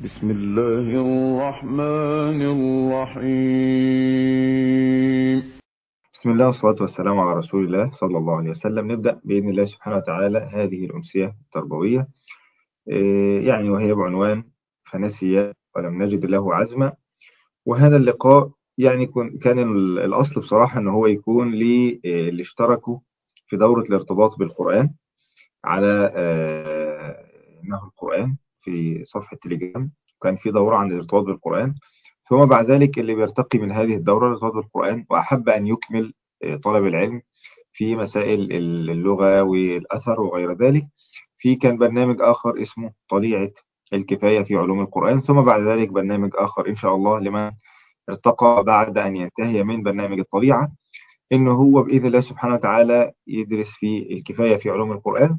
بسم الله الرحمن الرحيم بسم الله والصلاة والسلام على رسول الله صلى الله عليه وسلم نبدأ بإذن الله سبحانه وتعالى هذه الأمسية التربوية إيه يعني وهي بعنوان فنسي ولم نجد له عزما وهذا اللقاء يعني كان الأصل بصراحة أنه هو يكون اللي اشتركوا في دورة الارتباط بالقرآن على إنه القرآن في صفحة تليجرام كان في دورة عن الارتباط بالقرآن ثم بعد ذلك اللي بيرتقي من هذه الدورة الارتباط بالقرآن وأحب أن يكمل طلب العلم في مسائل اللغة والأثر وغير ذلك في كان برنامج آخر اسمه طليعة الكفاية في علوم القرآن ثم بعد ذلك برنامج آخر إن شاء الله لمن ارتقى بعد أن ينتهي من برنامج الطليعة إنه هو بإذن الله سبحانه وتعالى يدرس في الكفاية في علوم القرآن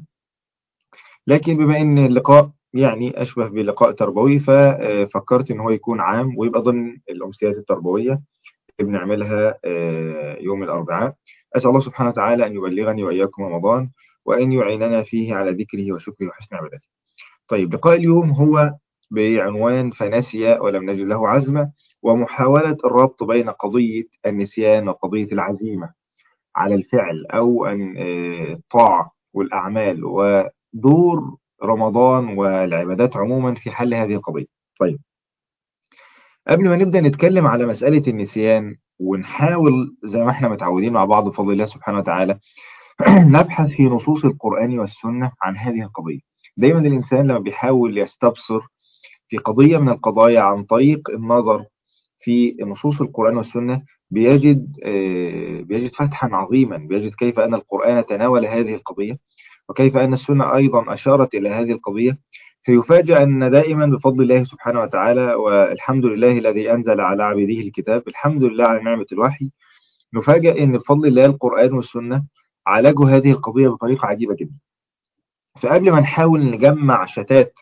لكن بما إن اللقاء يعني أشبه بلقاء تربوي ففكرت إن هو يكون عام ويبقى ضمن الأمسيات التربوية اللي بنعملها يوم الأربعاء أسأل الله سبحانه وتعالى أن يبلغني وإياكم رمضان وأن يعيننا فيه على ذكره وشكره وحسن عبادته طيب لقاء اليوم هو بعنوان فنسي ولم نجد له عزمة ومحاولة الربط بين قضية النسيان وقضية العزيمة على الفعل أو أن الطاعة والأعمال ودور رمضان والعبادات عموما في حل هذه القضية طيب قبل ما نبدأ نتكلم على مسألة النسيان ونحاول زي ما احنا متعودين مع بعض بفضل الله سبحانه وتعالى نبحث في نصوص القرآن والسنة عن هذه القضية دايما الإنسان لما بيحاول يستبصر في قضية من القضايا عن طريق النظر في نصوص القرآن والسنة بيجد بيجد فتحا عظيما بيجد كيف أن القرآن تناول هذه القضية وكيف أن السنة أيضا أشارت إلى هذه القضية فيفاجأ أن دائما بفضل الله سبحانه وتعالى والحمد لله الذي أنزل على عبيده الكتاب الحمد لله على نعمة الوحي نفاجأ أن بفضل الله القرآن والسنة عالجوا هذه القضية بطريقة عجيبة جدا فقبل ما نحاول نجمع شتات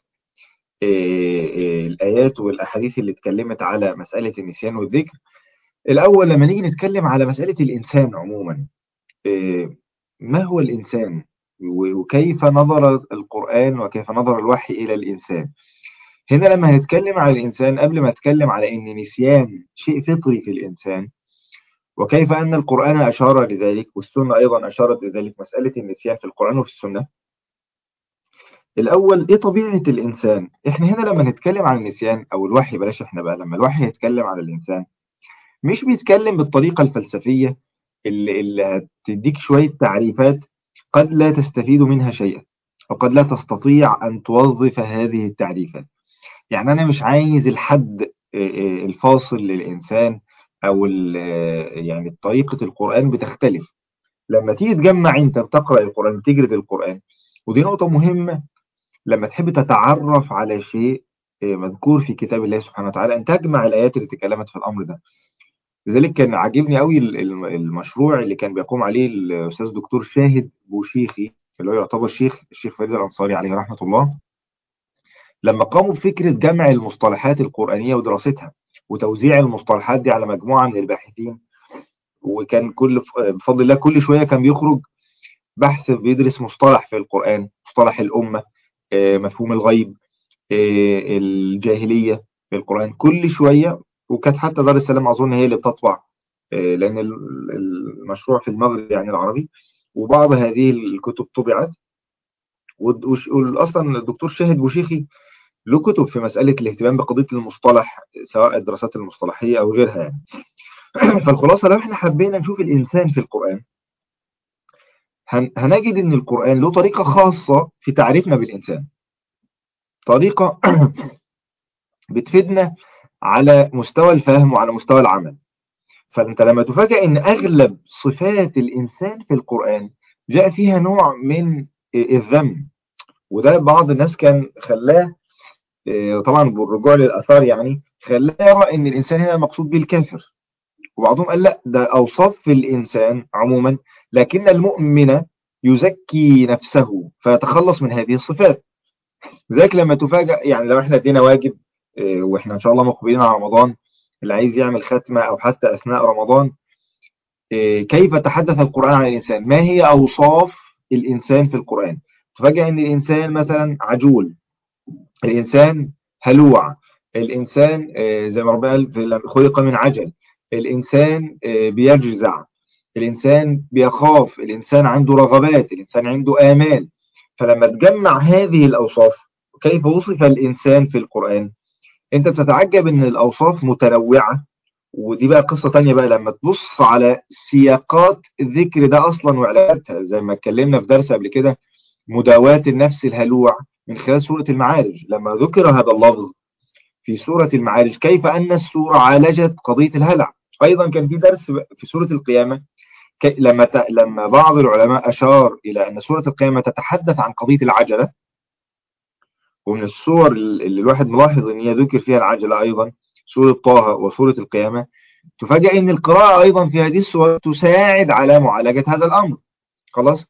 الآيات والأحاديث اللي اتكلمت على مسألة النسيان والذكر الأول لما نيجي نتكلم على مسألة الإنسان عموما ما هو الإنسان وكيف نظر القرآن وكيف نظر الوحي إلى الإنسان هنا لما هنتكلم على الإنسان قبل ما أتكلم على أن نسيان شيء فطري في الإنسان وكيف أن القرآن أشار لذلك والسنة أيضا أشارت لذلك مسألة النسيان في القرآن وفي السنة الأول إيه طبيعة الإنسان إحنا هنا لما نتكلم عن النسيان أو الوحي بلاش إحنا بقى لما الوحي يتكلم على الإنسان مش بيتكلم بالطريقة الفلسفية اللي, اللي هتديك شوية تعريفات قد لا تستفيد منها شيئا وقد لا تستطيع أن توظف هذه التعريفات يعني أنا مش عايز الحد الفاصل للإنسان أو يعني طريقة القرآن بتختلف لما تيجي تجمع أنت بتقرأ القرآن تجرد القرآن ودي نقطة مهمة لما تحب تتعرف على شيء مذكور في كتاب الله سبحانه وتعالى أن تجمع الآيات اللي تكلمت في الأمر ده لذلك كان عاجبني قوي المشروع اللي كان بيقوم عليه الاستاذ دكتور شاهد بوشيخي اللي هو يعتبر شيخ الشيخ فريد الانصاري عليه رحمه الله لما قاموا بفكره جمع المصطلحات القرانيه ودراستها وتوزيع المصطلحات دي على مجموعه من الباحثين وكان كل بفضل الله كل شويه كان بيخرج بحث بيدرس مصطلح في القران مصطلح الامه مفهوم الغيب الجاهليه في القران كل شويه وكانت حتى دار السلام اظن هي اللي بتطبع لان المشروع في المغرب يعني العربي وبعض هذه الكتب طبعت واصلا الدكتور شاهد بوشيخي له كتب في مساله الاهتمام بقضيه المصطلح سواء الدراسات المصطلحيه او غيرها يعني فالخلاصه لو احنا حبينا نشوف الانسان في القران هنجد ان القران له طريقه خاصه في تعريفنا بالانسان طريقه بتفيدنا على مستوى الفهم وعلى مستوى العمل فانت لما تفاجئ ان اغلب صفات الانسان في القرآن جاء فيها نوع من الذم وده بعض الناس كان خلاه طبعا بالرجوع للاثار يعني خلاه يرى ان الانسان هنا المقصود به الكافر وبعضهم قال لا ده اوصاف في الانسان عموما لكن المؤمن يزكي نفسه فيتخلص من هذه الصفات لذلك لما تفاجئ يعني لو احنا ادينا واجب واحنا ان شاء الله مقبلين على رمضان اللي عايز يعمل ختمة او حتى اثناء رمضان كيف تحدث القرآن عن الانسان ما هي اوصاف الانسان في القرآن تفاجئ ان الانسان مثلا عجول الانسان هلوع الإنسان آه، زي ما ربنا قال في- خلق من عجل الإنسان آه، بيجزع الإنسان بيخاف الإنسان عنده رغبات الإنسان عنده آمال فلما تجمع هذه الأوصاف كيف وصف الإنسان في القرآن أنت بتتعجب أن الأوصاف متنوعة ودي بقى قصة تانية بقى لما تبص على سياقات الذكر ده أصلا وعلاقاتها زي ما اتكلمنا في درس قبل كده مداواة النفس الهلوع من خلال سورة المعارج لما ذكر هذا اللفظ في سورة المعارج كيف أن السورة عالجت قضية الهلع أيضا كان في درس في سورة القيامة كي- لما ت- لما بعض العلماء أشار إلى أن سورة القيامة تتحدث عن قضية العجلة ومن الصور اللي الواحد ملاحظ أن هي ذكر فيها العجلة أيضا سورة طه وسورة القيامة تفاجأ أن القراءة أيضا في هذه السور تساعد على معالجة هذا الأمر خلاص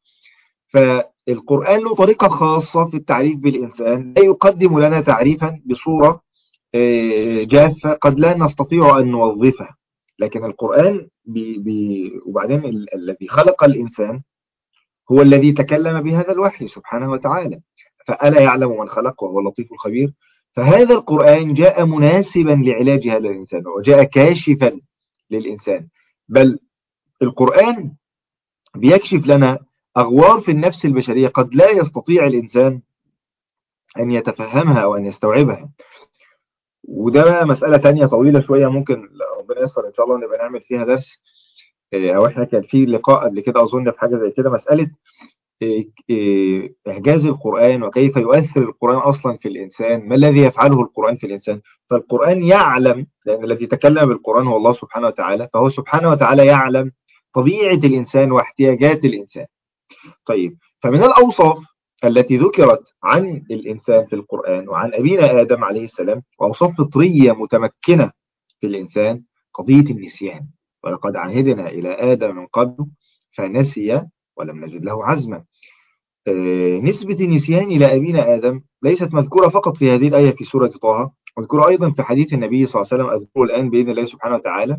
فالقرآن له طريقة خاصة في التعريف بالإنسان لا يقدم لنا تعريفا بصورة آه، جافة قد لا نستطيع أن نوظفها لكن القرآن بي بي وبعدين ال- الذي خلق الإنسان هو الذي تكلم بهذا الوحي سبحانه وتعالى فألا يعلم من خلق وهو اللطيف الخبير فهذا القرآن جاء مناسبا لعلاج هذا الإنسان وجاء كاشفا للإنسان بل القرآن بيكشف لنا أغوار في النفس البشرية قد لا يستطيع الإنسان أن يتفهمها أو أن يستوعبها وده بقى مسألة تانية طويلة شوية ممكن لو ربنا يسر إن شاء الله نبقى نعمل فيها درس إيه، أو إحنا كان في لقاء قبل كده أظن في حاجة زي كده مسألة إيه، إيه، إعجاز القرآن وكيف يؤثر القرآن أصلا في الإنسان ما الذي يفعله القرآن في الإنسان فالقرآن يعلم لأن الذي تكلم بالقرآن هو الله سبحانه وتعالى فهو سبحانه وتعالى يعلم طبيعة الإنسان واحتياجات الإنسان طيب فمن الأوصاف التي ذكرت عن الإنسان في القرآن وعن أبينا آدم عليه السلام وأوصاف فطرية متمكنة في الإنسان قضية النسيان ولقد عهدنا إلى آدم من قبل فنسي ولم نجد له عزما آه، نسبة النسيان إلى أبينا آدم ليست مذكورة فقط في هذه الآية في سورة طه مذكورة أيضا في حديث النبي صلى الله عليه وسلم أذكره الآن بإذن الله سبحانه وتعالى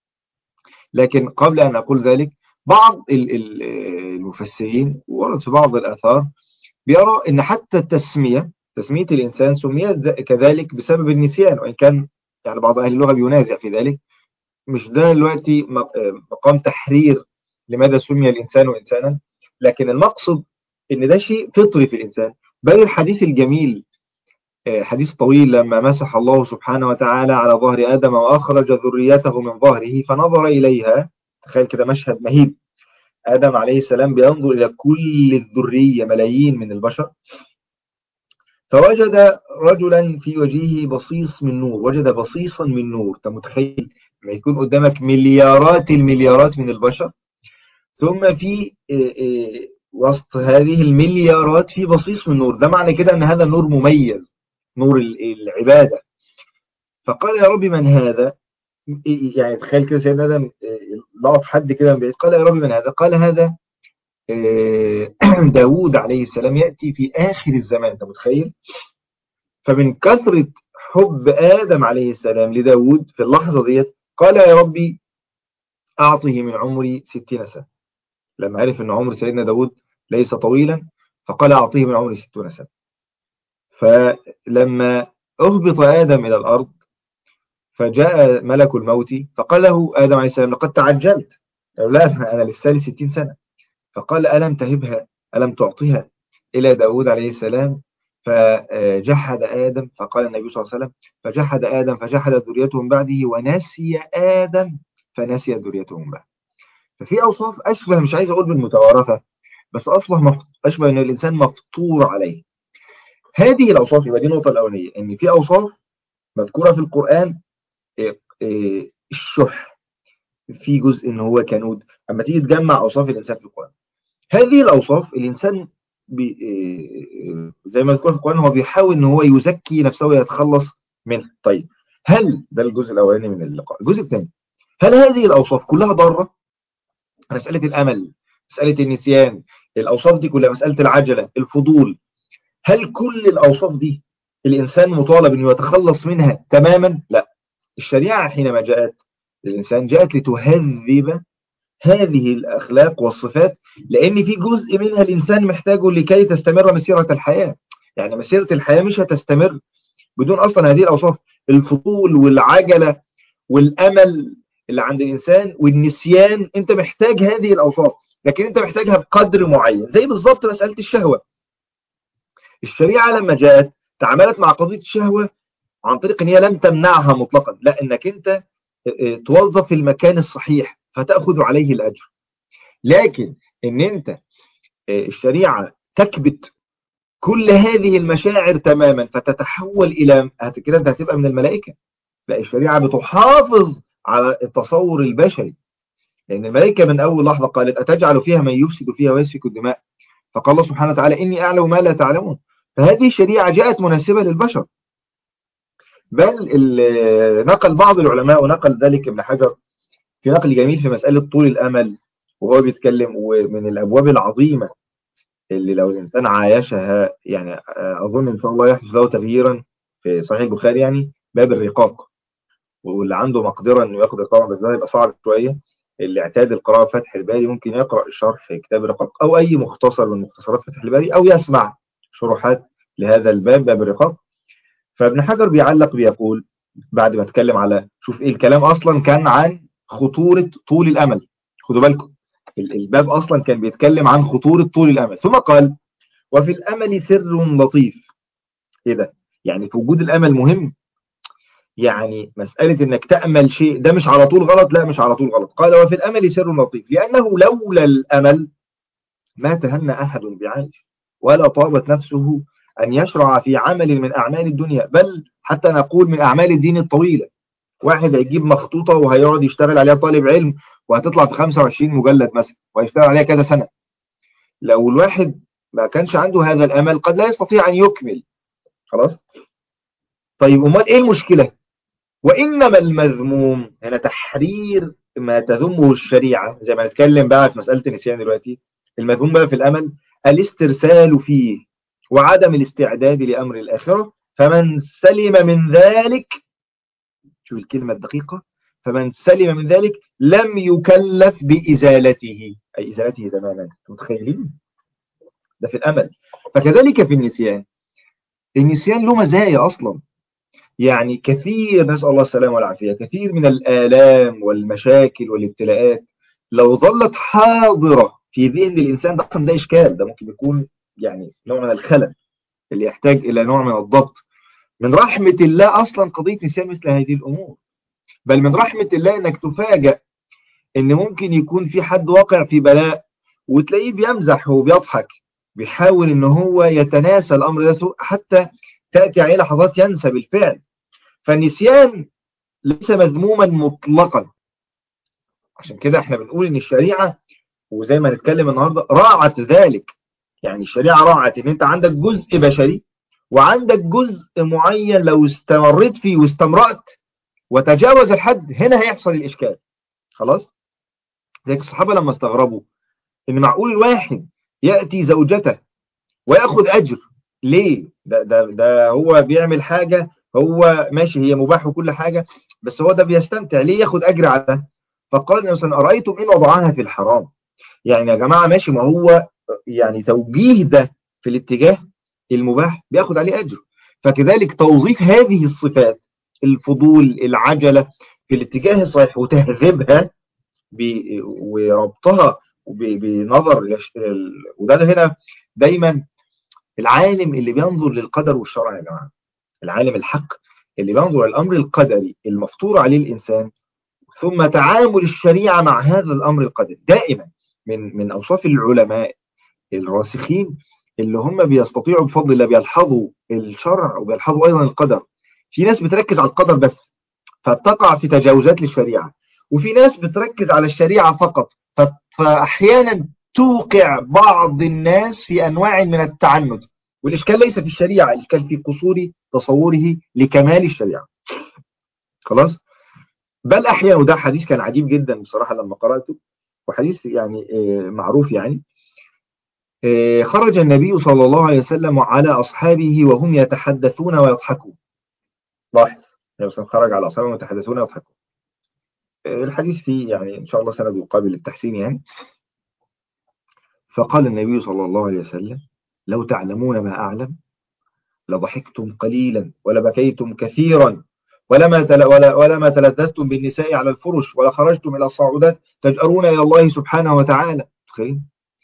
لكن قبل أن أقول ذلك بعض ال- ال- المفسرين ورد في بعض الآثار بيرى أن حتى التسمية تسمية الإنسان سميت ذ- كذلك بسبب النسيان وإن كان يعني بعض أهل اللغة بينازع في ذلك مش ده دلوقتي م- آه، مقام تحرير لماذا سمي الإنسان إنسانا لكن المقصد أن ده شيء فطري في الإنسان بل الحديث الجميل آه، حديث طويل لما مسح الله سبحانه وتعالى على ظهر آدم وأخرج ذريته من ظهره فنظر إليها تخيل كده مشهد مهيب آدم عليه السلام بينظر إلى كل الذرية ملايين من البشر فوجد رجلا في وجهه بصيص من نور وجد بصيصا من نور أنت متخيل لما يكون قدامك مليارات المليارات من البشر ثم في آه، آه، وسط هذه المليارات في بصيص من نور ده معنى كده أن هذا النور مميز نور ال- العبادة فقال يا رب من هذا يعني تخيل كده سيدنا آدم آه، لقط حد كده من بعيد قال يا رب من هذا قال هذا آه، داوود عليه السلام يأتي في آخر الزمان أنت متخيل فمن كثرة حب آدم عليه السلام لداود في اللحظة ديت قال يا ربي أعطه من عمري ستين سنة لما عرف أن عمر سيدنا داود ليس طويلا فقال أعطيه من عمري ستون سنة فلما أهبط آدم إلى الأرض فجاء ملك الموت فقال له آدم عليه السلام لقد تعجلت قال له لا أنا لسه لي 60 سنة فقال ألم تهبها ألم تعطيها إلى داود عليه السلام فجحد آدم فقال النبي صلى الله عليه وسلم فجحد آدم فجحد ذريته من بعده ونسي آدم فنسي ذريته من بعده ففي أوصاف أشبه مش عايز أقول بالمتوارثة بس أصبح مف- أشبه أن الإنسان مفطور عليه هذه الأوصاف يبقى دي النقطة الأولانية إن في أوصاف مذكورة في القرآن إيه، إيه، الشح في جزء ان هو كنود اما تيجي تجمع اوصاف الانسان في القران هذه الاوصاف الانسان بي إيه، زي ما ذكر في القران هو بيحاول ان هو يزكي نفسه ويتخلص منها طيب هل ده الجزء الاولاني من اللقاء الجزء الثاني هل هذه الاوصاف كلها ضاره مساله الامل مساله النسيان الاوصاف دي كلها مساله العجله الفضول هل كل الاوصاف دي الانسان مطالب انه يتخلص منها تماما لا الشريعه حينما جاءت للإنسان جاءت لتهذب هذه الأخلاق والصفات لأن في جزء منها الإنسان محتاجه لكي تستمر مسيرة الحياة يعني مسيرة الحياة مش هتستمر بدون أصلا هذه الأوصاف الفضول والعجلة والأمل اللي عند الإنسان والنسيان أنت محتاج هذه الأوصاف لكن أنت محتاجها بقدر معين زي بالظبط مسألة الشهوة الشريعة لما جاءت تعاملت مع قضية الشهوة عن طريق ان هي لم تمنعها مطلقا لا انك انت توظف في المكان الصحيح فتأخذ عليه الأجر لكن ان انت الشريعة تكبت كل هذه المشاعر تماما فتتحول الى كده انت هتبقى من الملائكة لا الشريعة بتحافظ على التصور البشري لأن الملائكة من أول لحظة قالت أتجعل فيها من يفسد فيها ويسفك الدماء فقال الله سبحانه وتعالى إني أعلم ما لا تعلمون فهذه الشريعة جاءت مناسبة للبشر بل نقل بعض العلماء ونقل ذلك ابن حجر في نقل جميل في مسألة طول الأمل وهو بيتكلم ومن الأبواب العظيمة اللي لو الإنسان عايشها يعني أظن إن شاء الله يحدث له تغييرا في صحيح البخاري يعني باب الرقاق واللي عنده مقدرة إنه يقدر طبعا بس ده يبقى صعب شوية اللي اعتاد القراءة فتح الباري ممكن يقرأ الشرح في كتاب الرقاق أو أي مختصر من مختصرات فتح الباري أو يسمع شروحات لهذا الباب باب الرقاق فابن حجر بيعلق بيقول بعد ما اتكلم على شوف ايه الكلام اصلا كان عن خطورة طول الامل خدوا بالكم الباب اصلا كان بيتكلم عن خطورة طول الامل ثم قال وفي الامل سر لطيف ايه ده يعني في وجود الامل مهم يعني مسألة انك تأمل شيء ده مش على طول غلط لا مش على طول غلط قال وفي الامل سر لطيف لانه لولا الامل ما تهنى احد بعيش ولا طابت نفسه أن يشرع في عمل من أعمال الدنيا بل حتى نقول من أعمال الدين الطويلة واحد هيجيب مخطوطة وهيقعد يشتغل عليها طالب علم وهتطلع في 25 مجلد مثلا وهيشتغل عليها كذا سنة لو الواحد ما كانش عنده هذا الأمل قد لا يستطيع أن يكمل خلاص طيب أمال إيه المشكلة وإنما المذموم هنا تحرير ما تذمه الشريعة زي ما نتكلم بقى في مسألة النسيان دلوقتي المذموم بقى في الأمل الاسترسال فيه وعدم الاستعداد لأمر الآخرة فمن سلم من ذلك شوف الكلمة الدقيقة فمن سلم من ذلك لم يكلف بإزالته أي إزالته تماما متخيلين ده في الأمل فكذلك في النسيان النسيان له مزايا أصلا يعني كثير نسأل الله السلامة والعافية كثير من الآلام والمشاكل والابتلاءات لو ظلت حاضرة في ذهن الإنسان ده أصلا ده إشكال ده ممكن يكون يعني نوع من الخلل اللي يحتاج إلى نوع من الضبط من رحمة الله أصلا قضية نسيان مثل هذه الأمور بل من رحمة الله أنك تفاجأ أن ممكن يكون في حد واقع في بلاء وتلاقيه بيمزح وبيضحك بيحاول أن هو يتناسى الأمر ده حتى تأتي عليه لحظات ينسى بالفعل فالنسيان ليس مذموما مطلقا عشان كده احنا بنقول ان الشريعة وزي ما نتكلم النهاردة راعت ذلك يعني الشريعة راعت ان انت عندك جزء بشري وعندك جزء معين لو استمريت فيه واستمرأت وتجاوز الحد هنا هيحصل الإشكال خلاص زي الصحابة لما استغربوا ان معقول الواحد يأتي زوجته ويأخذ أجر ليه ده, ده, ده هو بيعمل حاجة هو ماشي هي مباح وكل حاجة بس هو ده بيستمتع ليه ياخد أجر على ده فقال مثلا أرأيتم إن وضعها في الحرام يعني يا جماعة ماشي ما هو يعني توجيه ده في الاتجاه المباح بياخد عليه أجر فكذلك توظيف هذه الصفات الفضول العجلة في الاتجاه الصحيح وتهذيبها وربطها بنظر وده هنا دايما العالم اللي بينظر للقدر والشرع يا جماعة العالم الحق اللي بينظر الأمر القدري المفطور عليه الإنسان ثم تعامل الشريعة مع هذا الأمر القدري دائما من من أوصاف العلماء الراسخين اللي هم بيستطيعوا بفضل الله بيلحظوا الشرع وبيلحظوا أيضا القدر في ناس بتركز على القدر بس فتقع في تجاوزات للشريعة وفي ناس بتركز على الشريعة فقط فأحيانا توقع بعض الناس في أنواع من التعنت والإشكال ليس في الشريعة الإشكال في قصور تصوره لكمال الشريعة خلاص بل أحيانا وده حديث كان عجيب جدا بصراحة لما قرأته وحديث يعني معروف يعني خرج النبي صلى الله عليه وسلم على أصحابه وهم يتحدثون ويضحكون لاحظ يعني خرج على أصحابه ويتحدثون ويضحكون الحديث فيه يعني إن شاء الله سند يقابل التحسين يعني فقال النبي صلى الله عليه وسلم لو تعلمون ما أعلم لضحكتم قليلا ولبكيتم كثيرا ولما تل ولا ولما تلذذتم بالنساء على الفرش ولا خرجتم الى الصعودات تجأرون الى الله سبحانه وتعالى تخيل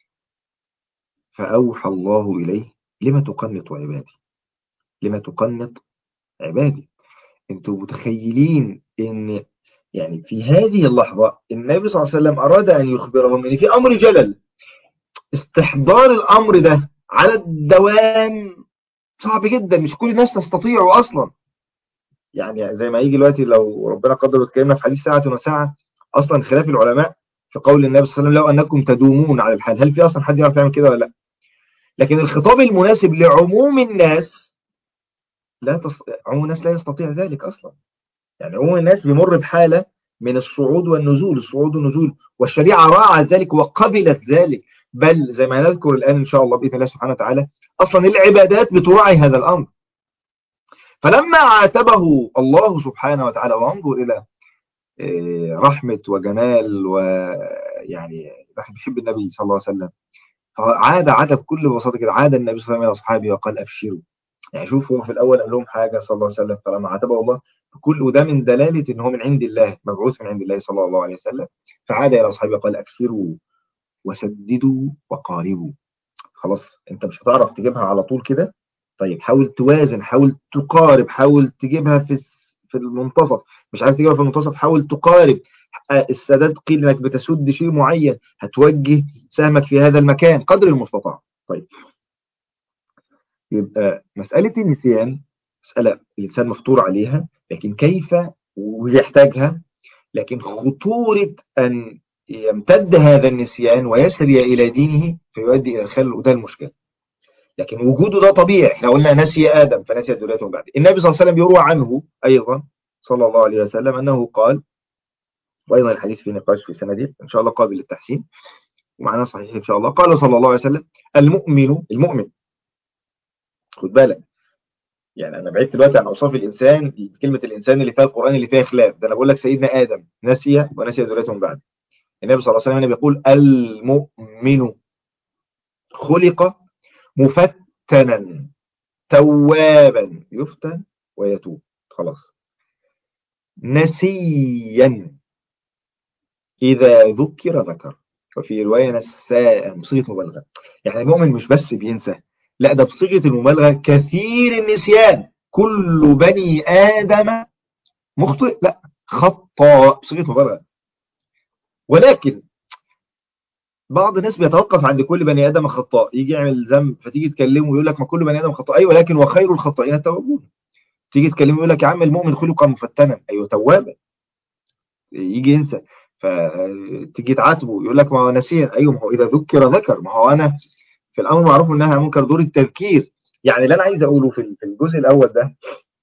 فأوحى الله إليه لما تقنط عبادي لما تقنط عبادي انتوا متخيلين ان يعني في هذه اللحظة النبي صلى الله عليه وسلم أراد أن يخبرهم ان في أمر جلل استحضار الأمر ده على الدوام صعب جدا مش كل الناس تستطيعه أصلا يعني زي ما يجي دلوقتي لو ربنا قدر وتكلمنا في حديث ساعة وساعة أصلا خلاف العلماء في قول النبي صلى الله عليه وسلم لو أنكم تدومون على الحال هل في أصلا حد يعرف يعمل كده ولا لا لكن الخطاب المناسب لعموم الناس لا تص... عموم الناس لا يستطيع ذلك أصلا يعني عموم الناس بيمر بحالة من الصعود والنزول الصعود والنزول والشريعة راعت ذلك وقبلت ذلك بل زي ما نذكر الآن إن شاء الله بإذن الله سبحانه وتعالى أصلا العبادات بتراعي هذا الأمر فلما عاتبه الله سبحانه وتعالى وانظر إلى رحمة وجمال ويعني الواحد بيحب النبي صلى الله عليه وسلم فعاد عاد بكل بساطة كده عاد النبي صلى الله عليه وسلم إلى أصحابه وقال أبشروا يعني شوف هو في الأول قال لهم حاجة صلى الله عليه وسلم فلما عاتبه الله بكل وده من دلالة إن هو من عند الله مبعوث من عند الله صلى الله عليه وسلم فعاد إلى أصحابه وقال أبشروا وسددوا وقاربوا خلاص أنت مش هتعرف تجيبها على طول كده طيب حاول توازن حاول تقارب حاول تجيبها في في المنتصف مش عارف تجيبها في المنتصف حاول تقارب السداد قيل انك بتسد شيء معين هتوجه سهمك في هذا المكان قدر المستطاع طيب يبقى مسألة النسيان مسألة الإنسان مفطور عليها لكن كيف ويحتاجها لكن خطورة أن يمتد هذا النسيان ويسري إلى دينه فيؤدي إلى الخلل وده المشكلة لكن وجوده ده طبيعي احنا قلنا نسي آدم فنسي ذريته من بعد النبي صلى الله عليه وسلم يروى عنه أيضا صلى الله عليه وسلم أنه قال وأيضا الحديث في نقاش في سنده إن شاء الله قابل للتحسين ومعناه صحيح إن شاء الله قال صلى الله عليه وسلم المؤمن المؤمن خد بالك يعني أنا بعيد دلوقتي عن أوصاف الإنسان كلمة الإنسان اللي فيها القرآن اللي فيها خلاف ده أنا بقول لك سيدنا آدم نسي ونسي ذريته من بعد النبي صلى الله عليه وسلم بيقول المؤمن خلق مفتنا توابا يفتن ويتوب خلاص نسيا إذا ذكر ذكر وفي رواية نساء بصيغة مبالغة يعني المؤمن مش بس بينسى لا ده بصيغة المبالغة كثير النسيان كل بني آدم مخطئ لا خطاء بصيغة مبالغة ولكن بعض الناس بيتوقف عند كل بني ادم خطاء يجي يعمل ذنب فتيجي تكلمه ويقول لك ما كل بني ادم خطاء ايوه لكن وخير الخطائين التوابون تيجي تكلمه يقول لك يا عم المؤمن خلق مفتنا ايوه توابا يجي ينسى فتيجي تعاتبه يقول لك ما هو نسيا ايوه ما هو اذا ذكر ذكر ما هو انا في الامر معروف انها منكر دور التذكير يعني اللي انا عايز اقوله في الجزء الاول ده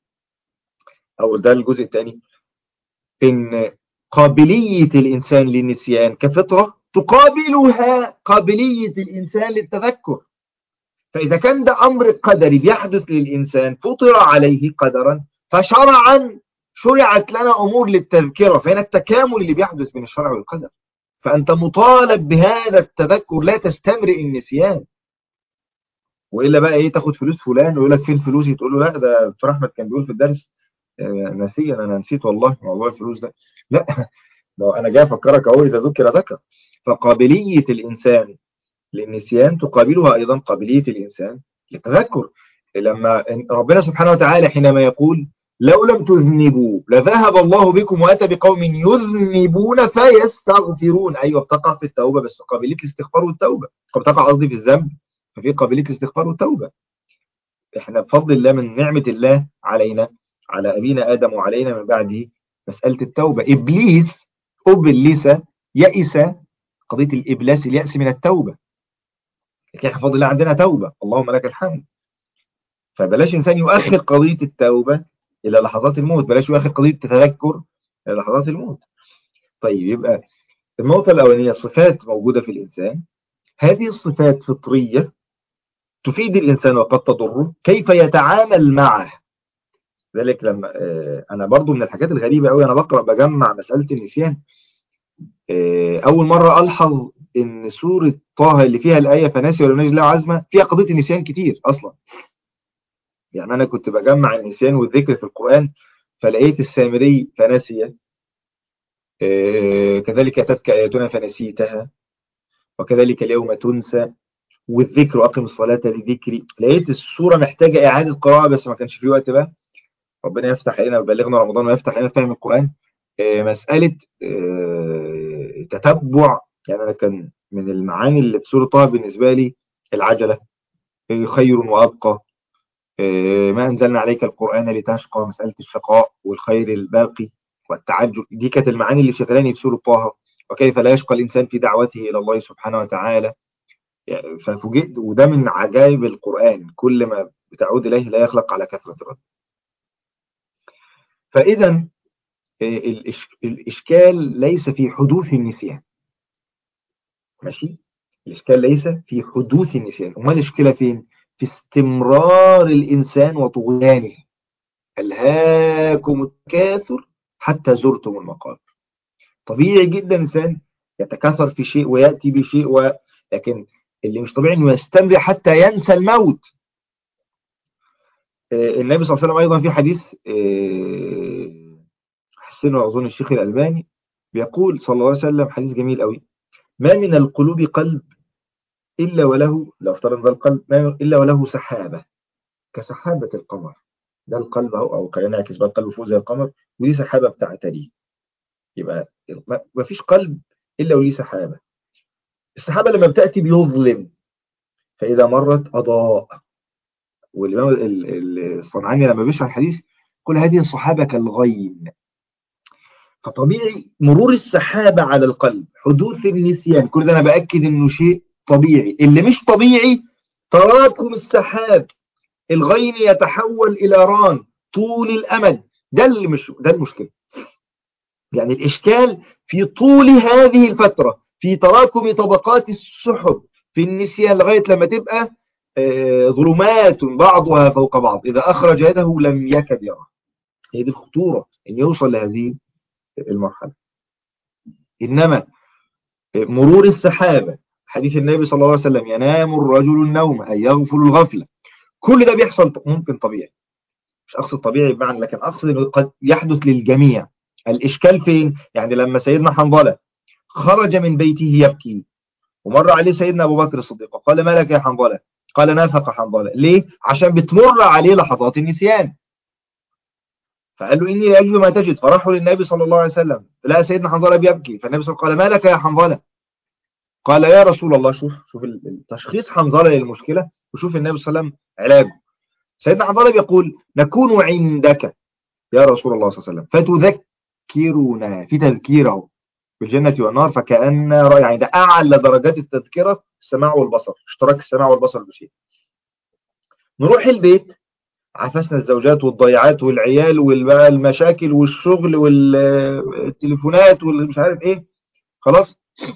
او ده الجزء الثاني ان قابليه الانسان للنسيان كفطره تقابلها قابلية الإنسان للتذكر فإذا كان ده أمر قدري بيحدث للإنسان فطر عليه قدرا فشرعا شرعت لنا أمور للتذكرة فهنا التكامل اللي بيحدث بين الشرع والقدر فأنت مطالب بهذا التذكر لا تستمرئ النسيان وإلا بقى إيه تاخد فلوس فلان ويقول لك فين فلوسي تقول له لا ده دكتور أحمد كان بيقول في الدرس نسيا أنا نسيت والله موضوع الفلوس ده لا لو أنا جاي أفكرك أهو إذا ذكر ذكر فقابلية الإنسان للنسيان تقابلها أيضا قابلية الإنسان للتذكر لما ربنا سبحانه وتعالى حينما يقول لو لم تذنبوا لذهب الله بكم وأتى بقوم يذنبون فيستغفرون أيوة بتقع في التوبة بس قابلية الاستغفار والتوبة بتقع قصدي في الذنب ففي قابلية الاستغفار والتوبة احنا بفضل الله من نعمة الله علينا على أبينا آدم وعلينا من بعده مسألة التوبة إبليس أبلس يئس قضية الإبلاس اليأس من التوبة لكن فضل الله عندنا توبة اللهم لك الحمد فبلاش إنسان يؤخر قضية التوبة إلى لحظات الموت بلاش يؤخر قضية التذكر إلى لحظات الموت طيب يبقى النقطة الأولانية صفات موجودة في الإنسان هذه الصفات فطرية تفيد الإنسان وقد تضره كيف يتعامل معه ذلك لما أنا برضو من الحاجات الغريبة أوي أنا بقرأ بجمع مسألة النسيان أول مرة ألحظ إن سورة طه اللي فيها الآية فناسي ولا نجد له عزمة فيها قضية النسيان كتير أصلا يعني أنا كنت بجمع النسيان والذكر في القرآن فلقيت السامري فنسي آه، كذلك أتتك آياتنا فنسيتها وكذلك اليوم تنسى والذكر وأقم الصلاة لذكري لقيت السورة محتاجة إعادة قراءة بس ما كانش في وقت بقى ربنا يفتح علينا ويبلغنا رمضان ويفتح علينا فهم القرآن آه، مسألة آه، تتبع يعني أنا كان من المعاني اللي في سورة طه بالنسبة لي العجلة آه، خير وأبقى آه، ما أنزلنا عليك القرآن لتشقى مسألة الشقاء والخير الباقي والتعجب دي كانت المعاني اللي شغلاني في سورة طه وكيف لا يشقى الإنسان في دعوته إلى الله سبحانه وتعالى يعني ففوجئت وده من عجائب القرآن كل ما بتعود إليه لا يخلق على كثرة الرد فإذا آه، الإش- الإشكال ليس في حدوث النسيان ماشي الإشكال ليس في حدوث النسيان أمال الإشكال فين في استمرار الإنسان وطغيانه ألهاكم التكاثر حتى زرتم المقابر طبيعي جدا الإنسان يتكاثر في شيء ويأتي بشيء و... لكن اللي مش طبيعي إنه يستمر حتى ينسى الموت آه، النبي صلى الله عليه وسلم أيضا في حديث آه، حسنه أظن الشيخ الألباني بيقول صلى الله عليه وسلم حديث جميل قوي ما من القلوب قلب إلا وله لو افترض ذا القلب ما إلا وله سحابة كسحابة القمر ده القلب أهو أو كينعكس بقى القلب فوق زي القمر ودي سحابة بتاعتها دي يبقى ما- ما فيش قلب إلا وليه سحابة السحابة لما بتأتي بيظلم فإذا مرت أضاء والإمام ال- ال- الصنعاني لما بيشرح الحديث كل هذه الصحابة كالغيم فطبيعي مرور السحابة على القلب حدوث النسيان كل ده أنا بأكد إنه شيء طبيعي اللي مش طبيعي تراكم السحاب الغين يتحول إلى ران طول الأمد ده اللي مش ده المشكلة يعني الإشكال في طول هذه الفترة في تراكم طبقات السحب في النسيان لغاية لما تبقى آه، ظلمات بعضها فوق بعض إذا أخرج يده لم يكد يرى هي دي الخطورة إن يوصل لهذه المرحلة إنما مرور السحابة حديث النبي صلى الله عليه وسلم ينام الرجل النوم أي يغفل الغفلة كل ده بيحصل ممكن طبيعي مش أقصد طبيعي بمعنى لكن أقصد أنه قد يحدث للجميع الإشكال فين؟ يعني لما سيدنا حنظلة خرج من بيته يبكي ومر عليه سيدنا أبو بكر الصديق قال ما لك يا حنظلة؟ قال نافق حنظلة ليه؟ عشان بتمر عليه لحظات النسيان فقال له إني لأجد ما تجد فراحوا للنبي صلى الله عليه وسلم لا سيدنا حنظلة بيبكي فالنبي صلى الله عليه وسلم قال ما لك يا حنظلة؟ قال يا رسول الله شوف شوف التشخيص حنظلة للمشكلة وشوف النبي صلى الله عليه وسلم علاجه سيدنا حنظلة بيقول نكون عندك يا رسول الله صلى الله عليه وسلم فتذكرنا في تذكيره بالجنة والنار فكأن رأي يعني ده أعلى درجات التذكرة السماع والبصر اشتراك السماع والبصر بشيء نروح البيت عفسنا الزوجات والضيعات والعيال والمشاكل والشغل والتليفونات والمش عارف ايه خلاص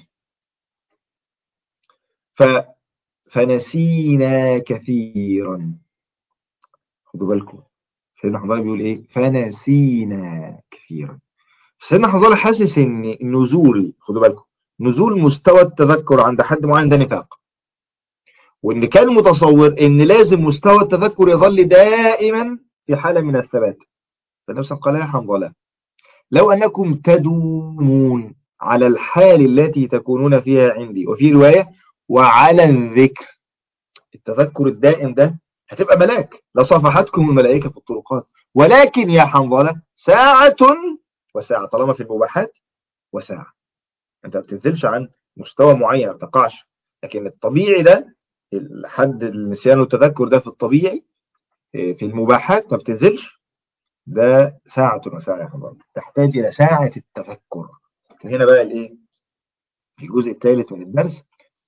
ف فنسينا كثيرا خدوا بالكم سيدنا حنظله بيقول ايه فنسينا كثيرا سيدنا حنظله حاسس ان نزول خدوا بالكم نزول مستوى التذكر عند حد معين ده نفاق وان كان متصور ان لازم مستوى التذكر يظل دائما في حالة من الثبات فالنبي صلى الله عليه وسلم قال يا حنظله لو انكم تدومون على الحال التي تكونون فيها عندي وفي رواية وعلى الذكر التذكر الدائم ده هتبقى ملاك لصافحتكم الملائكة في الطرقات ولكن يا حنظلة ساعة وساعة طالما في المباحات وساعة انت ما بتنزلش عن مستوى معين ما بتقعش لكن الطبيعي ده حد النسيان والتذكر ده في الطبيعي في المباحات ما بتنزلش ده ساعة وساعة يا حنظلة تحتاج إلى ساعة التفكر هنا بقى الايه الجزء الثالث من الدرس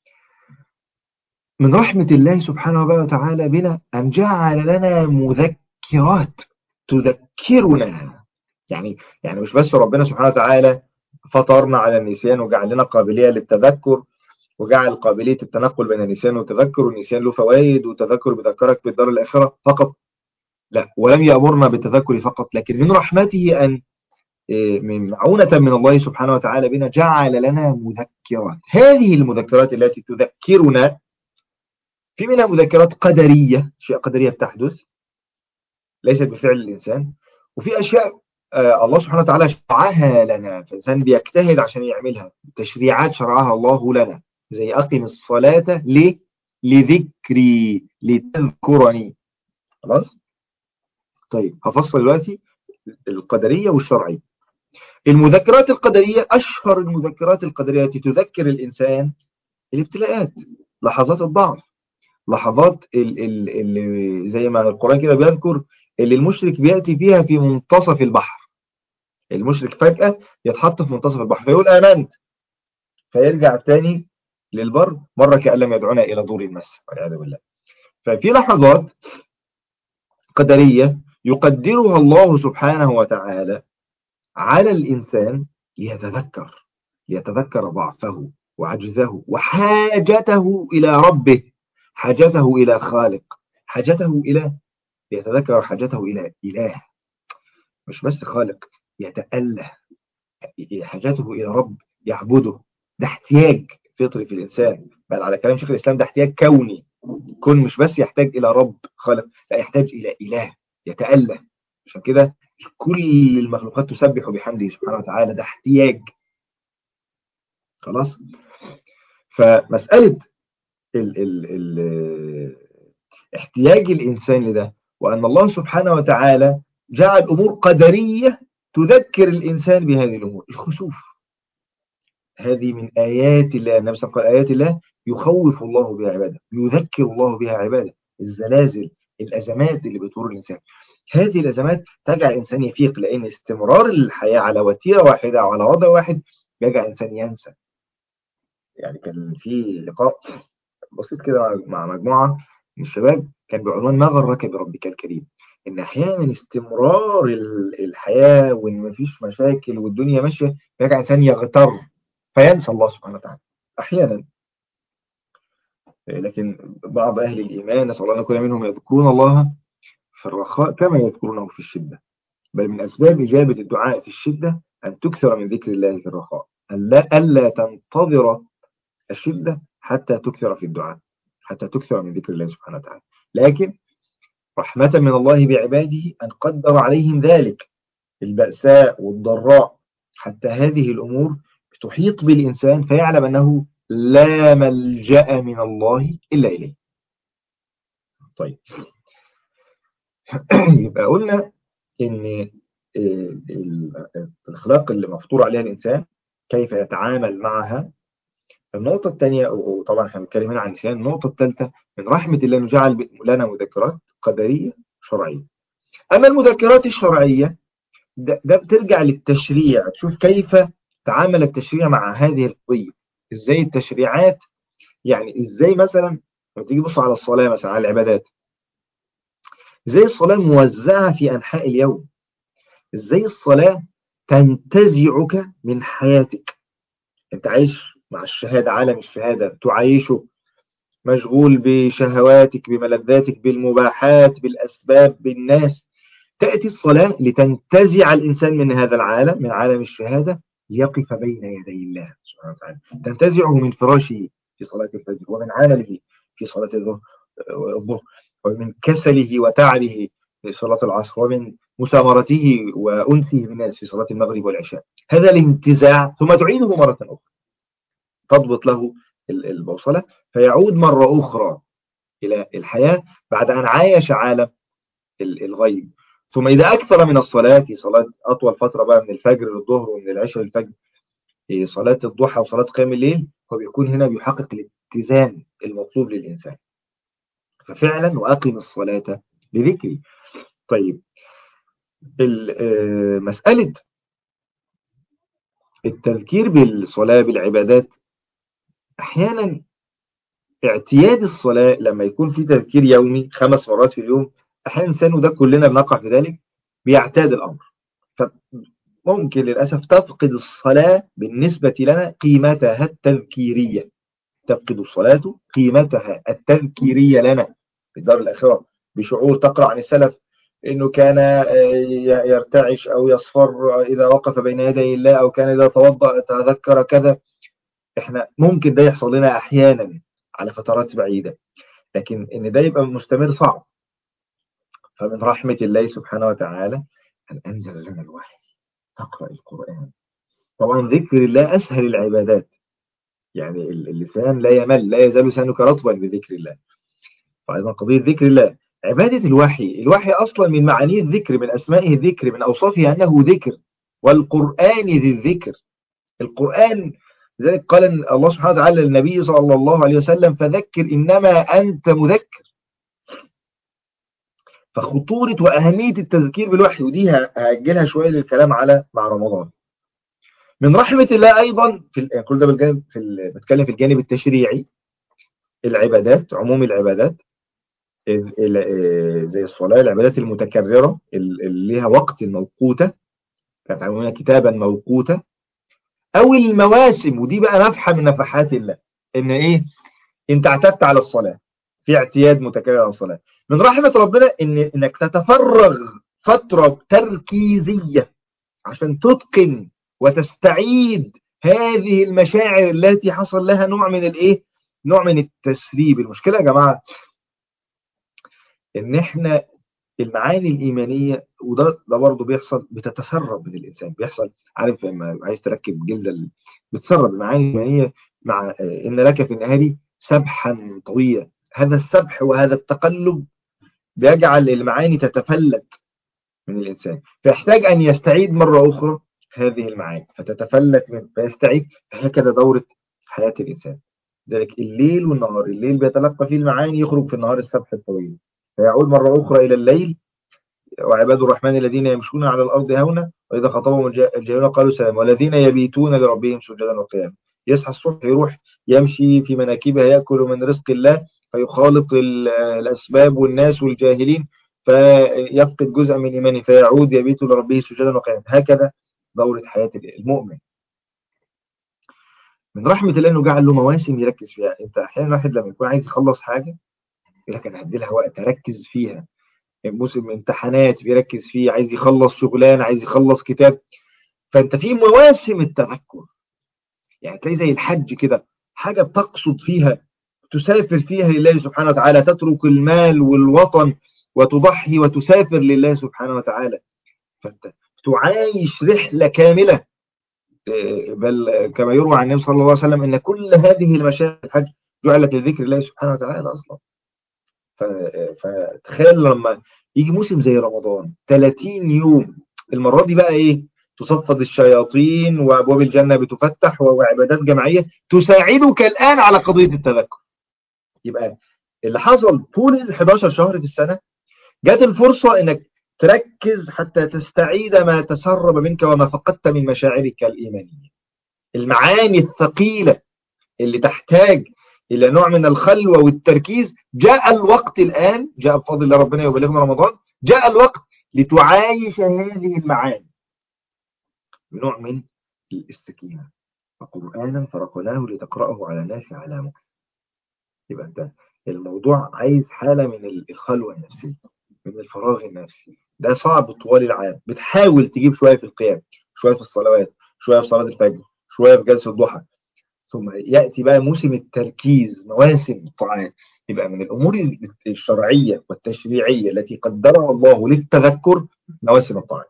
من رحمة الله سبحانه وتعالى بنا أن جعل لنا مذكرات تذكرنا يعني يعني مش بس ربنا سبحانه وتعالى فطرنا على النسيان وجعل لنا قابلية للتذكر وجعل قابلية التنقل بين النسيان والتذكر والنسيان له فوائد والتذكر بيذكرك بالدار الآخرة فقط لا ولم يأمرنا بالتذكر فقط لكن من رحمته أن من معونة من الله سبحانه وتعالى بنا جعل لنا مذكرات هذه المذكرات التي تذكرنا في منها مذكرات قدرية أشياء قدرية بتحدث ليست بفعل الإنسان وفي أشياء آه الله سبحانه وتعالى شرعها لنا فالإنسان بيجتهد عشان يعملها تشريعات شرعها الله لنا زي أقم الصلاة ليه؟ لذكري لتذكرني خلاص طيب هفصل دلوقتي القدرية والشرعية المذكرات القدرية أشهر المذكرات القدرية التي تذكر الإنسان الابتلاءات لحظات الضعف لحظات اللي زي ما القرآن كده بيذكر اللي المشرك بيأتي فيها في منتصف البحر المشرك فجأة يتحط في منتصف البحر فيقول آمنت فيرجع تاني للبر مرة كأن لم يدعونا إلى دور المس والعياذ بالله ففي لحظات قدرية يقدرها الله سبحانه وتعالى على الإنسان ليتذكر ليتذكر ضعفه وعجزه وحاجته إلى ربه حاجته إلى خالق حاجته إلى يتذكر حاجته إلى إله مش بس خالق يتأله حاجته إلى رب يعبده ده احتياج فطري في الإنسان بل على كلام شيخ الإسلام ده احتياج كوني كون مش بس يحتاج إلى رب خالق لا يحتاج إلى إله يتأله عشان كده كل المخلوقات تسبح بحمده سبحانه وتعالى ده احتياج خلاص فمسألة ال ال ال احتياج الإنسان لده وأن الله سبحانه وتعالى جعل أمور قدرية تذكر الإنسان بهذه الأمور الخسوف هذه من آيات الله النبي صلى الله عليه وسلم قال آيات الله يخوف الله بها عباده يذكر الله بها عباده الزلازل الأزمات اللي بتمر الإنسان هذه الأزمات تجعل الإنسان يفيق لأن استمرار الحياة على وتيرة واحدة أو على وضع واحد يجعل الإنسان ينسى يعني كان في لقاء بسيط كده مع مجموعة من الشباب كان بعنوان ما غرك بربك الكريم ان احيانا استمرار الحياة وان مفيش مشاكل والدنيا ماشية يجعل الانسان يغتر فينسى الله سبحانه وتعالى احيانا لكن بعض اهل الايمان نسال الله ان يكون منهم يذكرون الله في الرخاء كما يذكرونه في الشدة بل من اسباب اجابة الدعاء في الشدة ان تكثر من ذكر الله في الرخاء الا الا تنتظر الشدة حتى تكثر في الدعاء حتى تكثر من ذكر الله سبحانه وتعالى لكن رحمة من الله بعباده أن قدر عليهم ذلك البأساء والضراء حتى هذه الأمور تحيط بالإنسان فيعلم أنه لا ملجأ من الله إلا إليه طيب يبقى قلنا إن الأخلاق اللي مفطور عليها الإنسان كيف يتعامل معها النقطة الثانية وطبعا احنا بنتكلم هنا عن نسيان النقطة الثالثة من رحمة الله انه جعل لنا مذكرات قدرية شرعية أما المذكرات الشرعية ده, ده بترجع للتشريع تشوف كيف تعامل التشريع مع هذه القضية ازاي التشريعات يعني ازاي مثلا لما تيجي تبص على الصلاة مثلا على العبادات ازاي الصلاة موزعة في أنحاء اليوم ازاي الصلاة تنتزعك من حياتك انت عايش مع الشهادة عالم الشهادة تعيشه مشغول بشهواتك بملذاتك بالمباحات بالأسباب بالناس تأتي الصلاة لتنتزع الإنسان من هذا العالم من عالم الشهادة ليقف بين يدي الله سبحانه وتعالى تنتزعه من فراشه في صلاة الفجر ومن عمله في صلاة الظهر ومن كسله وتعبه في صلاة العصر ومن مسامرته وأنسه بالناس في صلاة المغرب والعشاء هذا الانتزاع ثم تعيده مرة أخرى تضبط له البوصلة فيعود مرة أخرى إلى الحياة بعد أن عايش عالم الغيب ثم إذا أكثر من الصلاة في صلاة أطول فترة بقى من الفجر للظهر ومن العشاء للفجر في صلاة الضحى وصلاة قيام الليل هو بيكون هنا بيحقق الاتزان المطلوب للإنسان ففعلا وأقم الصلاة لذكري طيب مسألة التذكير بالصلاة بالعبادات أحيانا اعتياد الصلاة لما يكون في تذكير يومي خمس مرات في اليوم أحيانا الإنسان وده كلنا بنقع في ذلك بيعتاد الأمر فممكن للأسف تفقد الصلاة بالنسبة لنا قيمتها التذكيرية تفقد الصلاة قيمتها التذكيرية لنا في الدار الآخرة بشعور تقرأ عن السلف إنه كان يرتعش أو يصفر إذا وقف بين يدي الله أو كان إذا توضأ تذكر كذا إحنا ممكن ده يحصل لنا أحيانا على فترات بعيدة لكن إن ده يبقى مستمر صعب فمن رحمة الله سبحانه وتعالى أن أنزل لنا الوحي تقرأ القرآن طبعا ذكر الله أسهل العبادات يعني اللسان لا يمل لا يزال لسانك رطبا بذكر الله فأيضا قضية ذكر الله عبادة الوحي الوحي أصلا من معانيه الذكر من أسمائه الذكر من أوصافه أنه ذكر والقرآن ذي الذكر القرآن لذلك قال الله سبحانه وتعالى للنبي صلى الله عليه وسلم فذكر إنما أنت مذكر فخطورة وأهمية التذكير بالوحي ودي هأجلها شوية للكلام على مع رمضان من رحمة الله أيضا في كل ده بالجانب في بتكلم في الجانب التشريعي العبادات عموم العبادات زي الصلاة العبادات المتكررة اللي ليها وقت موقوتة كانت عموما كتابا موقوتة أو المواسم ودي بقى نفحة من نفحات الله إن إيه أنت اعتدت على الصلاة في اعتياد متكرر على الصلاة من رحمة ربنا إن إنك تتفرغ فترة تركيزية عشان تتقن وتستعيد هذه المشاعر التي حصل لها نوع من الايه نوع من التسريب المشكله يا جماعه ان احنا المعاني الايمانيه وده ده برضه بيحصل بتتسرب من الانسان بيحصل عارف لما عايز تركب جلده بتسرب المعاني الايمانيه مع ان لك في النهار سبحا طويلا هذا السبح وهذا التقلب بيجعل المعاني تتفلت من الانسان فيحتاج ان يستعيد مره اخرى هذه المعاني فتتفلت من فيستعيد هكذا دورة حياة الإنسان ذلك الليل والنهار الليل بيتلقى فيه المعاني يخرج في النهار السبح الطويل فيعود مرة أخرى إلى الليل وعباد الرحمن الذين يمشون على الأرض هونا وإذا خطبهم الجاهلون قالوا سلام والذين يبيتون لربهم سجدا وقياما يصحى الصبح يروح يمشي في مناكبها يأكل من رزق الله فيخالط الأسباب والناس والجاهلين فيفقد جزء من إيمانه فيعود يبيت لربه سجدا وقياما هكذا دورة حياة المؤمن من رحمة الله انه جعل له مواسم يركز فيها انت احيانا الواحد لما يكون عايز يخلص حاجة يقول لك انا هدي لها وقت اركز فيها موسم امتحانات بيركز فيه عايز يخلص شغلانه عايز يخلص كتاب فانت في مواسم التذكر يعني تلاقي زي الحج كده حاجة بتقصد فيها تسافر فيها لله سبحانه وتعالى تترك المال والوطن وتضحي وتسافر لله سبحانه وتعالى فانت تعايش رحلة كاملة بل كما يروى عن النبي صلى الله عليه وسلم ان كل هذه المشاهد الحج جعلت لذكر الله سبحانه وتعالى اصلا فتخيل لما يجي موسم زي رمضان 30 يوم المرة دي بقى ايه تصفد الشياطين وابواب الجنة بتفتح وعبادات جماعية تساعدك الان على قضية التذكر يبقى اللي حصل طول ال 11 شهر في السنة جات الفرصة انك تركز حتى تستعيد ما تسرب منك وما فقدت من مشاعرك الإيمانية المعاني الثقيلة اللي تحتاج إلى نوع من الخلوة والتركيز جاء الوقت الآن جاء بفضل الله ربنا يبلغنا رمضان جاء الوقت لتعايش هذه المعاني نوع من الاستكينة وقرآنا فرقناه لتقرأه على الناس على مكر يبقى انت الموضوع عايز حالة من الخلوة النفسية من الفراغ النفسي ده صعب طوال العام بتحاول تجيب شوية في القيام شوية في الصلوات شوية في صلاة الفجر شوية في جلسة الضحى ثم يأتي بقى موسم التركيز مواسم الطاعات يبقى من الأمور الشرعية والتشريعية التي قدرها الله للتذكر مواسم الطاعات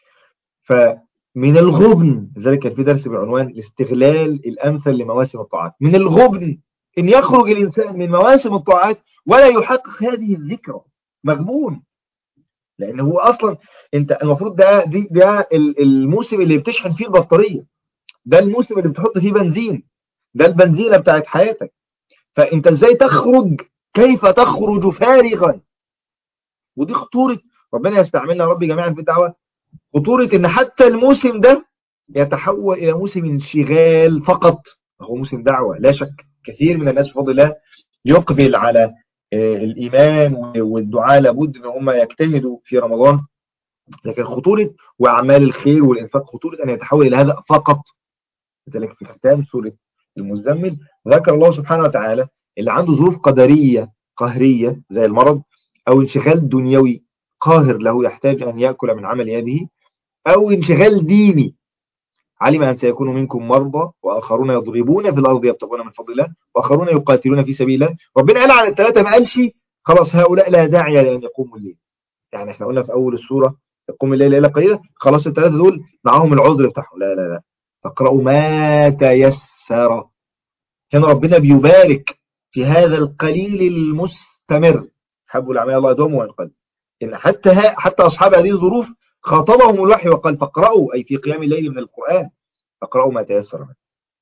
فمن الغبن لذلك كان في درس بعنوان الاستغلال الأمثل لمواسم الطاعات من الغبن إن يخرج الإنسان من مواسم الطاعات ولا يحقق هذه الذكرى مغبون لان هو اصلا انت المفروض ده دي ده الموسم اللي بتشحن فيه البطاريه ده الموسم اللي بتحط فيه بنزين ده البنزينه بتاعت حياتك فانت ازاي تخرج كيف تخرج فارغا ودي خطوره ربنا يستعملنا يا رب جميعا في الدعوه خطوره ان حتى الموسم ده يتحول الى موسم انشغال فقط هو موسم دعوه لا شك كثير من الناس بفضل الله يقبل على الإيمان والدعاء لابد ان هم يجتهدوا في رمضان لكن خطورة وأعمال الخير والإنفاق خطورة أن يتحول إلى هذا فقط لذلك في ختام سورة المزمل ذكر الله سبحانه وتعالى اللي عنده ظروف قدرية قهرية زي المرض أو انشغال دنيوي قاهر له يحتاج أن يأكل من عمل يده أو انشغال ديني علم أن سيكون منكم مرضى وآخرون يضربون في الأرض يبتغون من فضل الله وآخرون يقاتلون في سبيل الله ربنا قال عن الثلاثة ما قالش خلاص هؤلاء لا داعي لأن يقوموا الليل يعني احنا قلنا في أول السورة يقوم الليل إلا قليلا خلاص الثلاثة دول معاهم العذر بتاعهم لا لا لا فاقرأوا ما تيسر هنا ربنا بيبارك في هذا القليل المستمر حبوا الأعمال الله يدوم وينقل إن حتى ها حتى أصحاب هذه الظروف خاطبهم الوحي وقال فاقرأوا أي في قيام الليل من القرآن فاقرأوا ما تيسر منه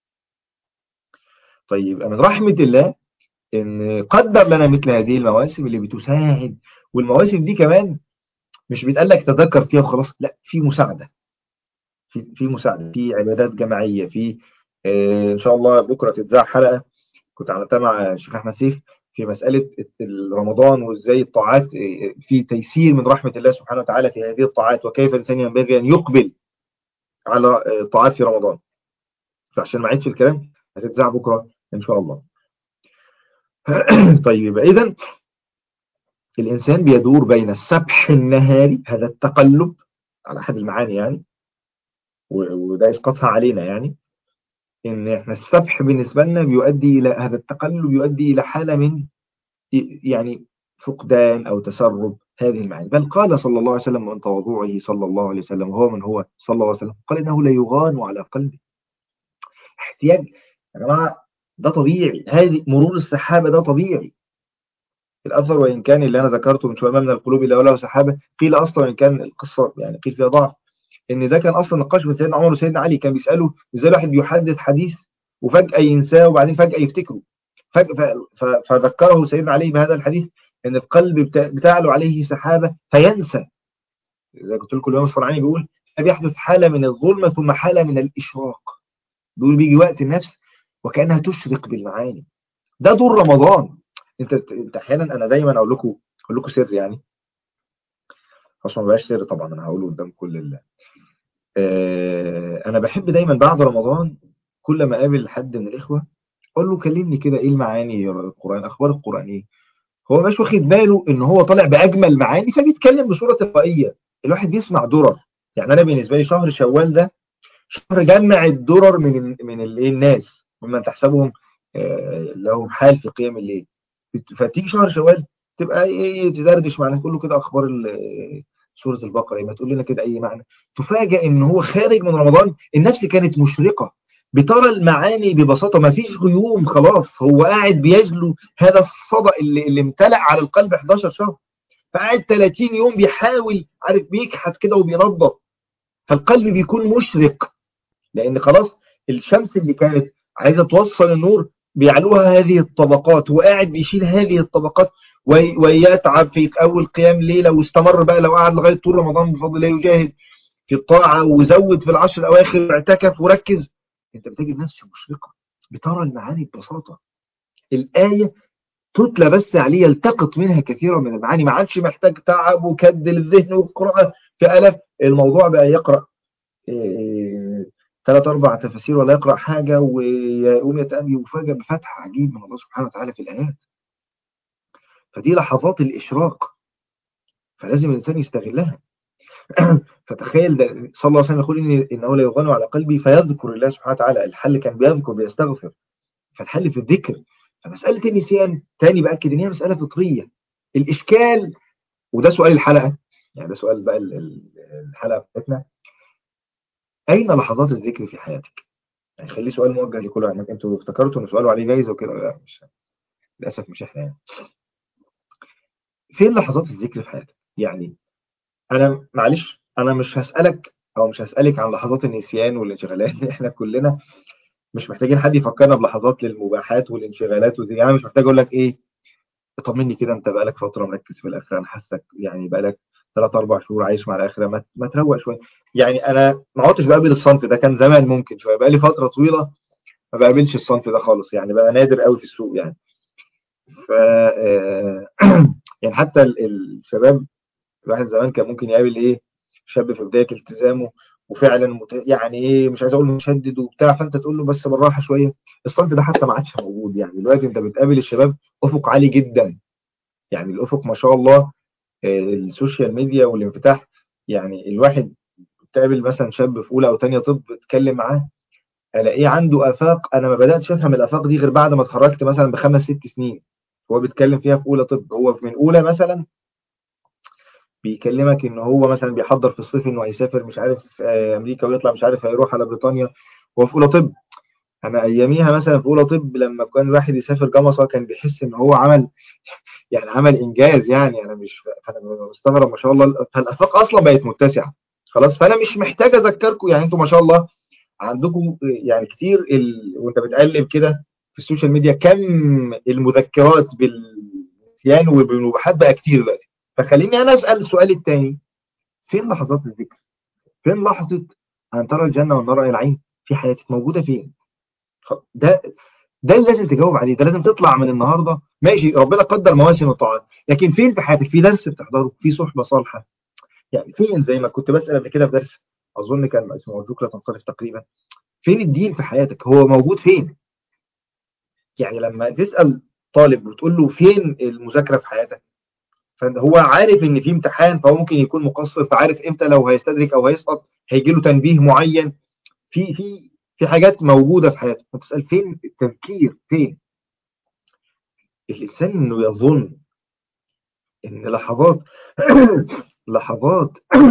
طيب من رحمة الله إن قدر لنا مثل هذه المواسم اللي بتساعد والمواسم دي كمان مش بيتقال لك تذكر فيها وخلاص لا في مساعدة في في مساعدة في عبادات جماعية في آه إن شاء الله بكرة تتذاع حلقة كنت عملتها مع الشيخ أحمد سيف في مسألة رمضان وإزاي الطاعات في تيسير من رحمة الله سبحانه وتعالى في هذه الطاعات وكيف الإنسان ينبغي أن يقبل على الطاعات في رمضان فعشان ما عيدش الكلام هتتذاع بكرة إن شاء الله طيب إذا الإنسان بيدور بين السبح النهاري هذا التقلب على أحد المعاني يعني وده إسقاطها علينا يعني إن إحنا السبح بالنسبة لنا بيؤدي إلى هذا التقلب يؤدي إلى حالة من يعني فقدان أو تسرب هذه المعاني بل قال صلى الله عليه وسلم من تواضعه صلى الله عليه وسلم وهو من هو صلى الله عليه وسلم قال إنه لا يغان على قلبه احتياج يا جماعة ده طبيعي هذه مرور السحابة ده طبيعي الأثر وإن كان اللي أنا ذكرته من شوية من القلوب إلا وله سحابة قيل أصلا وإن كان القصة يعني قيل فيها ضعف إن ده كان أصلا نقاش بين سيدنا عمر وسيدنا علي كان بيسألوا إزاي الواحد بيحدث حديث وفجأة ينساه وبعدين فجأة يفتكره فجأة فذكره سيدنا علي بهذا الحديث إن القلب بتعلو عليه سحابة فينسى زي قلت لكم اليوم الصنعاني بيقول بيحدث حالة من الظلمة ثم حالة من الإشراق بيقول بيجي وقت النفس وكأنها تشرق بالمعاني ده دور رمضان انت انت احيانا انا دايما اقول لكم اقول لكم سر يعني اصلا ما بقاش سر طبعا انا هقوله قدام كل الله آه انا بحب دايما بعد رمضان كل ما اقابل حد من الاخوه اقول له كلمني كده ايه المعاني القران اخبار القران ايه هو مش واخد باله ان هو طالع باجمل معاني فبيتكلم بصوره تلقائيه الواحد بيسمع درر يعني انا بالنسبه لي شهر شوال ده شهر جمع الدرر من من الايه الناس ممن تحسبهم آه لهم حال في قيام الليل فتيجي شهر شوال تبقى ايه تدردش معنا تقول له كده اخبار سوره البقره ما تقول لنا كده اي معنى تفاجئ ان هو خارج من رمضان النفس كانت مشرقه بترى المعاني ببساطه ما فيش غيوم خلاص هو قاعد بيجلو هذا الصدى اللي, اللي امتلأ على القلب 11 شهر فقاعد 30 يوم بيحاول عارف بيكحت كده وبينظف فالقلب بيكون مشرق لان خلاص الشمس اللي كانت عايزه توصل النور بيعلوها هذه الطبقات وقاعد بيشيل هذه الطبقات ويتعب في أول قيام ليلة واستمر بقى لو قعد لغاية طول رمضان بفضل الله يجاهد في الطاعة وزود في العشر الأواخر واعتكف وركز أنت بتجد نفسك مشرقة بترى المعاني ببساطة الآية تتلى بس عليه يلتقط منها كثيرا من المعاني ما عادش محتاج تعب وكد للذهن وقراءة في ألف الموضوع بقى يقرأ ثلاث أربع تفاسير ولا يقرأ حاجة ويقوم يتأمل ويفاجأ بفتح عجيب من الله سبحانه وتعالى في الآيات فدي لحظات الإشراق فلازم الإنسان يستغلها فتخيل ده صلى الله عليه وسلم يقول إن إنه لا يغنى على قلبي فيذكر الله سبحانه وتعالى الحل كان بيذكر بيستغفر فالحل في الذكر فمسألة النسيان تاني بأكد إن هي مسألة فطرية الإشكال وده سؤال الحلقة يعني ده سؤال بقى الحلقة بتاعتنا أين لحظات الذكر في حياتك؟ يعني خليه سؤال موجه لكل واحد انتوا افتكرتوا ان سؤالوا عليه جايزه وكده لا مش للاسف مش احنا يعني فين لحظات الذكر في حياتك؟ يعني انا معلش انا مش هسالك او مش هسالك عن لحظات النسيان والانشغالات احنا كلنا مش محتاجين حد يفكرنا بلحظات للمباحات والانشغالات ودي يعني مش محتاج اقول لك ايه طمني كده انت بقالك فتره مركز في الاخره انا حاسك يعني بقالك ثلاث اربع شهور عايش مع الاخره ما, ما تروق شويه يعني انا ما عدتش بقابل الصنف ده كان زمان ممكن شويه بقى لي فتره طويله ما بقابلش الصنف ده خالص يعني بقى نادر قوي في السوق يعني ف يعني حتى الشباب الواحد زمان كان ممكن يقابل ايه شاب في بدايه التزامه وفعلا مت... يعني ايه مش عايز اقول مشدد وبتاع فانت تقول له بس بالراحه شويه الصنف ده حتى ما عادش موجود يعني دلوقتي انت بتقابل الشباب افق عالي جدا يعني الافق ما شاء الله السوشيال ميديا والانفتاح يعني الواحد تقابل مثلا شاب في اولى او ثانيه طب اتكلم معاه الاقيه عنده افاق انا ما بداتش افهم الافاق دي غير بعد ما اتخرجت مثلا بخمس ست سنين هو بيتكلم فيها في اولى طب هو من اولى مثلا بيكلمك ان هو مثلا بيحضر في الصيف انه هيسافر مش عارف آه، امريكا ويطلع مش عارف هيروح على بريطانيا وهو في اولى طب انا اياميها مثلا في اولى طب لما كان الواحد يسافر جمصه كان بيحس ان هو عمل يعني عمل انجاز يعني انا مش انا مستغرب ما شاء الله فالافاق اصلا بقت متسعه خلاص فانا مش محتاج اذكركم يعني انتم ما شاء الله عندكم يعني كتير ال... وانت بتقلب كده في السوشيال ميديا كم المذكرات بالنسيان وبالمباحات بقى كتير دلوقتي فخليني انا اسال السؤال الثاني فين لحظات الذكر؟ فين لحظه ان ترى الجنه والنار الى العين في حياتك موجوده فين؟ خ- ده ده اللي لازم تجاوب عليه ده لازم تطلع من النهارده ماشي ربنا قدر مواسم الطاعات لكن فين في حياتك في درس بتحضره في صحبه صالحه يعني فين زي ما كنت بسال قبل كده في درس اظن كان اسمه ارجوك لا تنصرف تقريبا فين الدين في حياتك هو موجود فين يعني لما تسال طالب وتقول له فين المذاكره في حياتك فهو عارف ان في امتحان فهو ممكن يكون مقصر فعارف امتى لو هيستدرك او هيسقط هيجي له تنبيه معين في في في حاجات موجوده في حياته فتسال فين التفكير فين الانسان انه يظن ان لحظات لحظات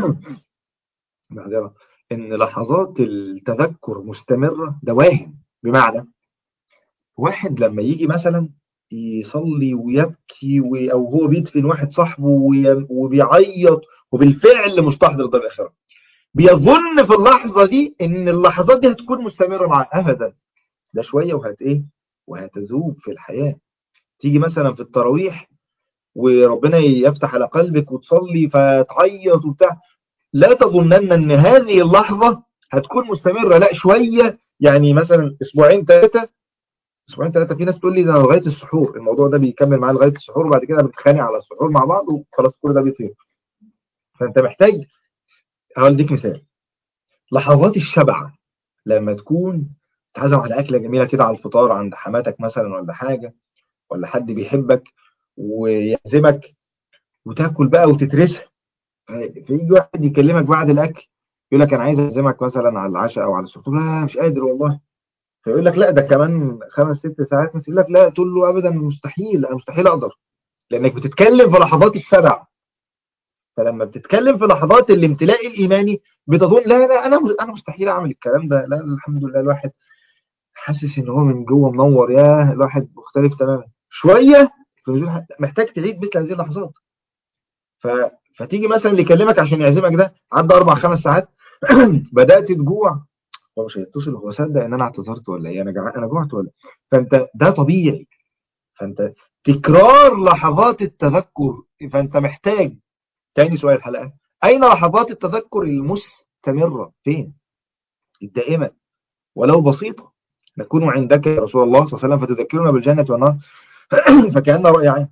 معذرة ان لحظات التذكر مستمره ده واهم بمعنى واحد لما يجي مثلا يصلي ويبكي و- او هو بيدفن واحد صاحبه وي- وبيعيط وبالفعل مستحضر ده الاخره بيظن في اللحظه دي ان اللحظات دي هتكون مستمره معاه ابدا ده شويه وهت ايه وهتذوب في الحياه تيجي مثلا في التراويح وربنا يفتح على قلبك وتصلي فتعيط وبتاع لا تظنن ان هذه اللحظه هتكون مستمره لا شويه يعني مثلا اسبوعين ثلاثه اسبوعين ثلاثه في ناس تقول لي ده لغايه السحور الموضوع ده بيكمل معاه لغايه السحور وبعد كده بنتخانق على السحور مع بعض وخلاص كل ده بيطير فانت محتاج هديك مثال لحظات الشبع لما تكون تعزم على اكله جميله كده على الفطار عند حماتك مثلا ولا حاجه ولا حد بيحبك ويعزمك وتاكل بقى وتترسها فيجي واحد يكلمك بعد الاكل يقول لك انا عايز اعزمك مثلا على العشاء او على السحور لا مش قادر والله فيقول لك لا ده كمان خمس ست ساعات يقول لك لا تقول له ابدا مستحيل انا مستحيل اقدر لانك بتتكلم في لحظات الشبع فلما بتتكلم في لحظات الامتلاء الايماني بتظن لا لا انا انا مستحيل اعمل الكلام ده لا الحمد لله الواحد حاسس ان هو من جوه منور يا الواحد مختلف تماما شويه محتاج تعيد مثل هذه اللحظات ف... فتيجي مثلا اللي يكلمك عشان يعزمك ده عدى اربع خمس ساعات بدات تجوع هو مش هيتصل هو صدق ان انا اعتذرت ولا ايه انا جع... انا جوعت ولا فانت ده طبيعي فانت تكرار لحظات التذكر فانت محتاج تاني سؤال الحلقه اين لحظات التذكر المستمره فين الدائمه ولو بسيطه نكون عندك يا رسول الله صلى الله عليه وسلم فتذكرنا بالجنه والنار فكأن رأي عين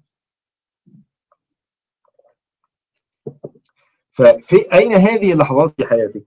ففي أين هذه اللحظات في حياتك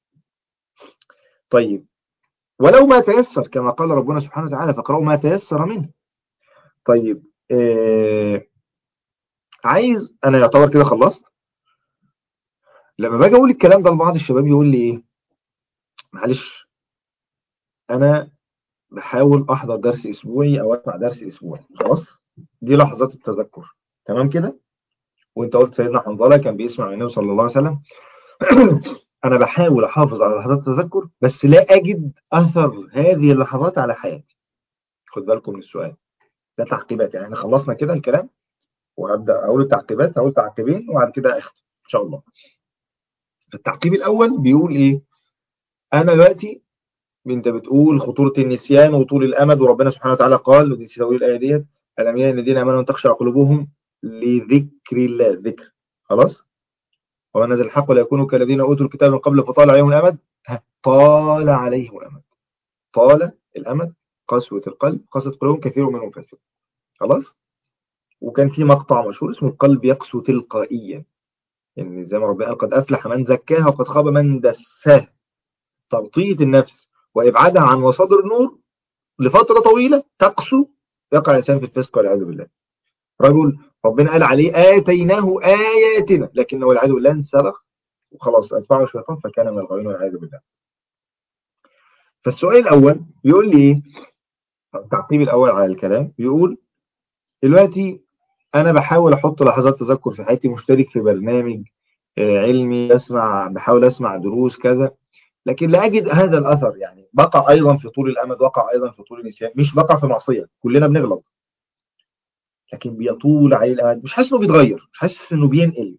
طيب ولو ما تيسر كما قال ربنا سبحانه وتعالى فاقرأوا ما تيسر منه طيب آه عايز أنا يعتبر كده خلصت لما باجي أقول الكلام ده لبعض الشباب يقول لي إيه معلش أنا بحاول أحضر درس أسبوعي أو أسمع درس أسبوعي خلاص دي لحظات التذكر تمام كده وانت قلت سيدنا حنظله كان بيسمع من النبي صلى الله عليه وسلم انا بحاول احافظ على لحظات التذكر بس لا اجد اثر هذه اللحظات على حياتي خد بالكم من السؤال ده تعقيبات يعني احنا خلصنا كده الكلام وهبدا اقول التعقيبات هقول تعقيبين وبعد كده اختم ان شاء الله التعقيب الاول بيقول ايه انا دلوقتي انت بتقول خطوره النسيان وطول الامد وربنا سبحانه وتعالى قال ودي تقول الايه ديت الم يرى الذين امنوا ان تخشع قلوبهم لذكر الله ذكر خلاص وما نزل الحق ولا يكونوا كالذين اوتوا الكتاب من قبل فطال عليهم الامد طال عليهم الامد طال الامد قسوه القلب قسوه قلوبهم كثير منهم فاسد خلاص وكان في مقطع مشهور اسمه القلب يقسو تلقائيا يعني زي ما ربنا قال قد افلح من زكاها وقد خاب من دساها تغطيه النفس وابعادها عن مصادر النور لفتره طويله تقسو يقع الانسان في الفسق والعياذ بالله رجل ربنا قال عليه آتيناه آياتنا لكنه والعياذ بالله انسلخ وخلاص أتبعه الشيطان فكان من الغاوين والعياذ بالله فالسؤال الأول بيقول لي إيه التعقيب الأول على الكلام بيقول دلوقتي أنا بحاول أحط لحظات تذكر في حياتي مشترك في برنامج آه، علمي اسمع بحاول اسمع دروس كذا لكن لا اجد هذا الاثر يعني بقع ايضا في طول الامد وقع ايضا في طول النسيان مش بقع في معصيه كلنا بنغلط لكن بيطول عليه الامد مش حاسس انه بيتغير مش حاسس انه بينقل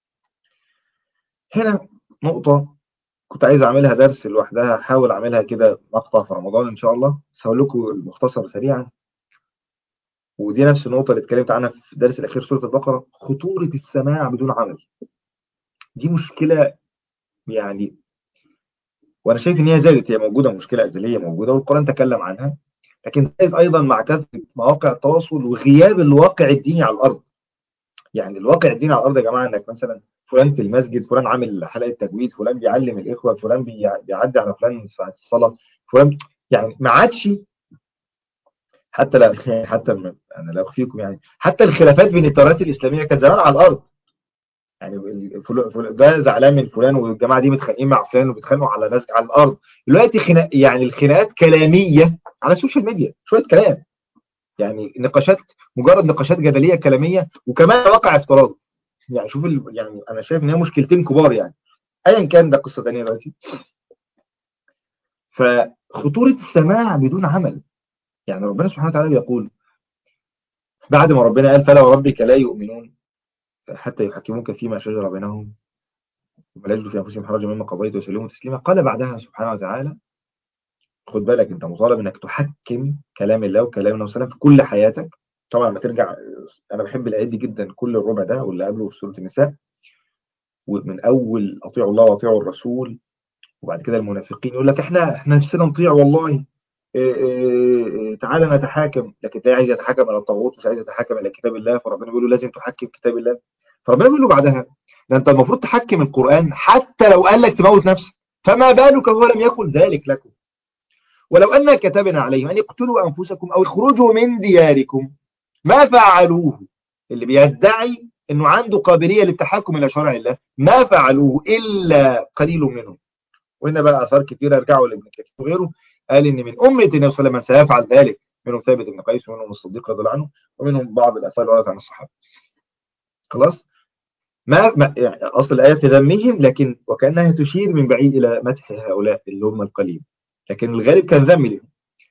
هنا نقطه كنت عايز اعملها درس لوحدها احاول اعملها كده مقطع في رمضان ان شاء الله بس هقول لكم المختصر سريعا ودي نفس النقطة اللي اتكلمت عنها في الدرس الأخير سورة البقرة خطورة السماع بدون عمل دي مشكلة يعني وأنا شايف إن هي زادت هي موجودة مشكلة أزلية موجودة والقرآن تكلم عنها لكن زادت أيضا مع كثرة مواقع التواصل وغياب الواقع الديني على الأرض يعني الواقع الديني على الأرض يا جماعة إنك مثلا فلان في المسجد فلان عامل حلقة تجويد فلان بيعلم الإخوة فلان بيع- بيعدي على فلان في الصلاة فلان يعني ما عادش حتى لا حتى م- انا لا اخفيكم يعني حتى الخلافات بين التيارات الاسلاميه كانت زمان على الارض يعني ال- فل- فل- ده زعلان من فلان والجماعه دي متخانقين مع فلان وبيتخانقوا على ناس على الارض دلوقتي خناق يعني الخناقات كلاميه على السوشيال ميديا شويه كلام يعني نقاشات مجرد نقاشات جدليه كلاميه وكمان واقع افتراضي يعني شوف ال... يعني انا شايف ان هي مشكلتين كبار يعني ايا كان ده قصه ثانيه دلوقتي فخطوره السماع بدون عمل يعني ربنا سبحانه وتعالى بيقول بعد ما ربنا قال فلا وربك لا يؤمنون حتى يحكموك فيما شجر بينهم ولا يجدوا في انفسهم حرجا مما قضيت ويسلموا تسليما قال بعدها سبحانه وتعالى خد بالك انت مطالب انك تحكم كلام الله وكلام النبي صلى الله عليه وسلم في كل حياتك طبعا لما ترجع انا بحب الايات دي جدا كل الربع ده واللي قبله في سوره النساء ومن اول اطيعوا الله واطيعوا الرسول وبعد كده المنافقين يقول لك احنا احنا نفسنا نطيع والله إيه إيه إيه تعالى نتحاكم لكن ده عايز يتحاكم على الطاغوت مش عايز يتحاكم على كتاب الله فربنا بيقول له لازم تحكم كتاب الله فربنا بيقول له بعدها ده انت المفروض تحكم القرآن حتى لو قال لك تموت نفسك فما بالك هو لم يقل ذلك لكم ولو أن كتبنا عليهم أن اقتلوا أنفسكم أو اخرجوا من دياركم ما فعلوه اللي بيدعي أنه عنده قابلية للتحكم إلى شرع الله ما فعلوه إلا قليل منهم وهنا بقى آثار كثيرة ارجعوا لابن كثير وغيره قال إن من أمة النبي صلى الله عليه وسلم سيفعل ذلك منهم ثابت بن قيس ومنهم الصديق رضي الله عنه ومنهم بعض الآثار اللي وردت عن الصحابة خلاص ما, ما يعني أصل الآية في ذمهم لكن وكأنها تشير من بعيد إلى مدح هؤلاء اللي هم القليل لكن الغالب كان ذم لهم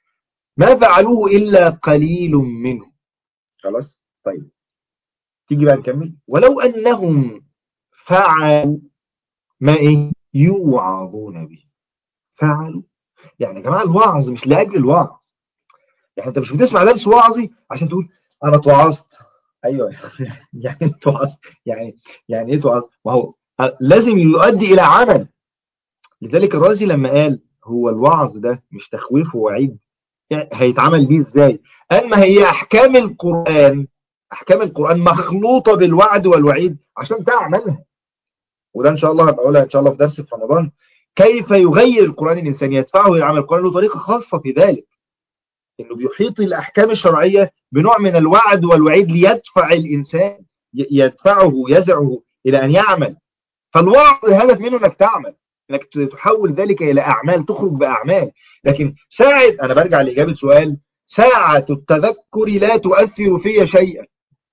ما فعلوه إلا قليل منهم خلاص طيب تيجي بقى نكمل ولو أنهم فعلوا ما إيه يوعظون به فعلوا يعني يا جماعة الوعظ مش لأجل الوعظ يعني أنت مش بتسمع درس وعظي عشان تقول أنا اتوعظت ايوه يعني ايه توعظ يعني يعني ايه توعظ ما هو لازم يؤدي الى عمل لذلك الرازي لما قال هو الوعظ ده مش تخويف ووعيد يعني هيتعمل بيه ازاي قال ما هي احكام القران احكام القران مخلوطه بالوعد والوعيد عشان تعملها وده ان شاء الله هبقى اقولها ان شاء الله في درس في رمضان كيف يغير القران الانسان يدفعه الى عمل القران له طريقه خاصه في ذلك انه بيحيط الاحكام الشرعيه بنوع من الوعد والوعيد ليدفع الانسان يدفعه يزعه الى ان يعمل فالوعظ الهدف منه انك تعمل انك تحول ذلك الى اعمال تخرج باعمال لكن ساعه انا برجع لاجابه سؤال ساعه التذكر لا تؤثر في شيئا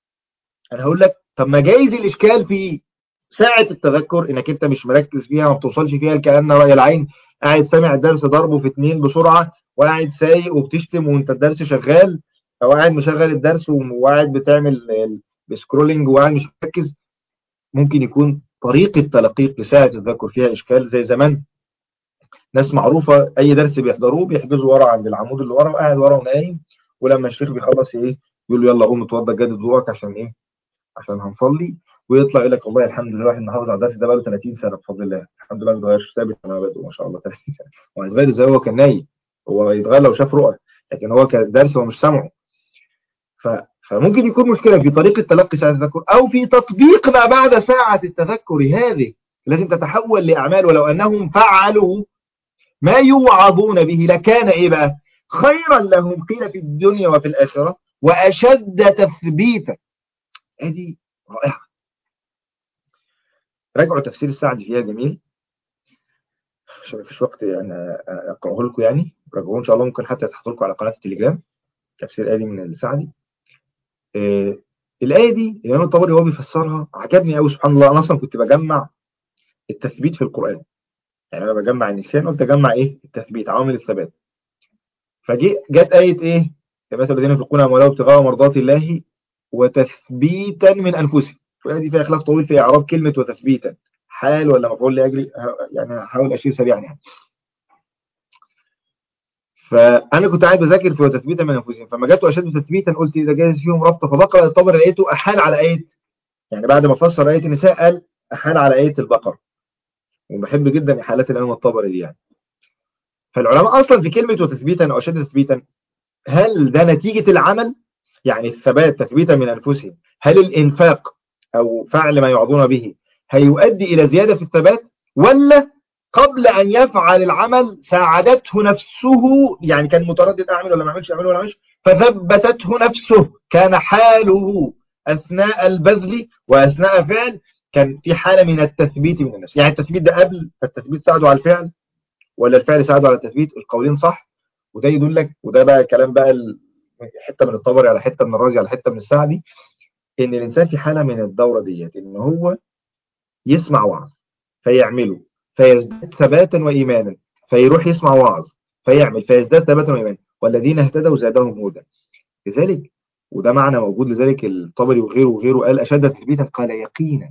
انا هقول لك طب ما جايز الاشكال في ساعه التذكر انك انت مش مركز فيها ما بتوصلش فيها كأن راي العين قاعد سامع الدرس ضربه في اتنين بسرعه وقاعد سايق وبتشتم وانت الدرس شغال او قاعد مشغل الدرس وقاعد بتعمل بسكرولينج وقاعد مش مركز ممكن يكون طريقة تلقيك لساعة التذكر فيها إشكال زي زمان ناس معروفة أي درس بيحضروه بيحجزوا ورا عند العمود اللي ورا وقاعد ورا ونايم ولما الشيخ بيخلص إيه يقول له يلا قوم اتوضى جدد وضوءك عشان إيه عشان هنصلي ويطلع يقول لك والله الحمد لله الواحد محافظ على الدرس ده بقاله 30 سنة بفضل الله الحمد لله ما اتغيرش ثابت أنا بادئ ما شاء الله 30 سنة هو هيتغير زي هو كان نايم هو يتغير لو شاف رؤى لكن هو كدرس هو مش سامعه ف... فممكن يكون مشكلة في طريقة تلقي ساعة التذكر أو في تطبيق ما بعد ساعة التذكر هذه لازم تتحول لأعمال ولو أنهم فعلوا ما يوعظون به لكان إيه بقى خيرا لهم قيل في الدنيا وفي الآخرة وأشد تثبيتا هذه رائعة راجعوا تفسير السعدي فيها جميل عشان مفيش وقت يعني أقرأه لكم يعني راجعوه إن شاء الله ممكن حتى تحط لكم على قناة التليجرام تفسير آدي من السعدي آه الآية دي الإمام الطبري وهو بيفسرها عجبني قوي سبحان الله أنا أصلا كنت بجمع التثبيت في القرآن يعني أنا بجمع النسيان قلت أجمع إيه التثبيت عوامل الثبات فجي جت آية إيه مثل الذين ينفقون أموالهم ابتغاء مرضات الله وتثبيتا من أنفسهم الآية دي فيها خلاف طويل في إعراب كلمة وتثبيتا حال ولا مفعول لأجل يعني هحاول أشير سريعا يعني فانا كنت قاعد بذاكر في وتثبيتا من انفسهم فما جت اشد تثبيتا قلت اذا جاز فيهم ربطه فبقرا الطبر لقيته احال على ايه يعني بعد ما فسر ايه النساء قال احال على ايه البقره وبحب جدا احالات الامام الطبري دي يعني فالعلماء اصلا في كلمه وتثبيتا او اشد تثبيتا هل ده نتيجه العمل يعني الثبات تثبيتا من انفسهم هل الانفاق او فعل ما يعظون به هيؤدي الى زياده في الثبات ولا قبل أن يفعل العمل ساعدته نفسه يعني كان متردد أعمل ولا ما أعملش أعمل ولا ما أعملش فثبتته نفسه كان حاله أثناء البذل وأثناء فعل كان في حالة من التثبيت من النفس يعني التثبيت ده قبل فالتثبيت ساعده على الفعل ولا الفعل ساعده على التثبيت القولين صح وده يدلك وده بقى كلام بقى حتة من الطبري على حتة من الرازي على حتة من السعدي إن الإنسان في حالة من الدورة ديت إن هو يسمع وعظ فيعمله فيزداد ثباتا وإيمانا فيروح يسمع وعظ فيعمل فيزداد ثباتا وإيمانا والذين اهتدوا زادهم هدى لذلك وده معنى موجود لذلك الطبري وغيره وغيره قال أشد تثبيتا قال يقينا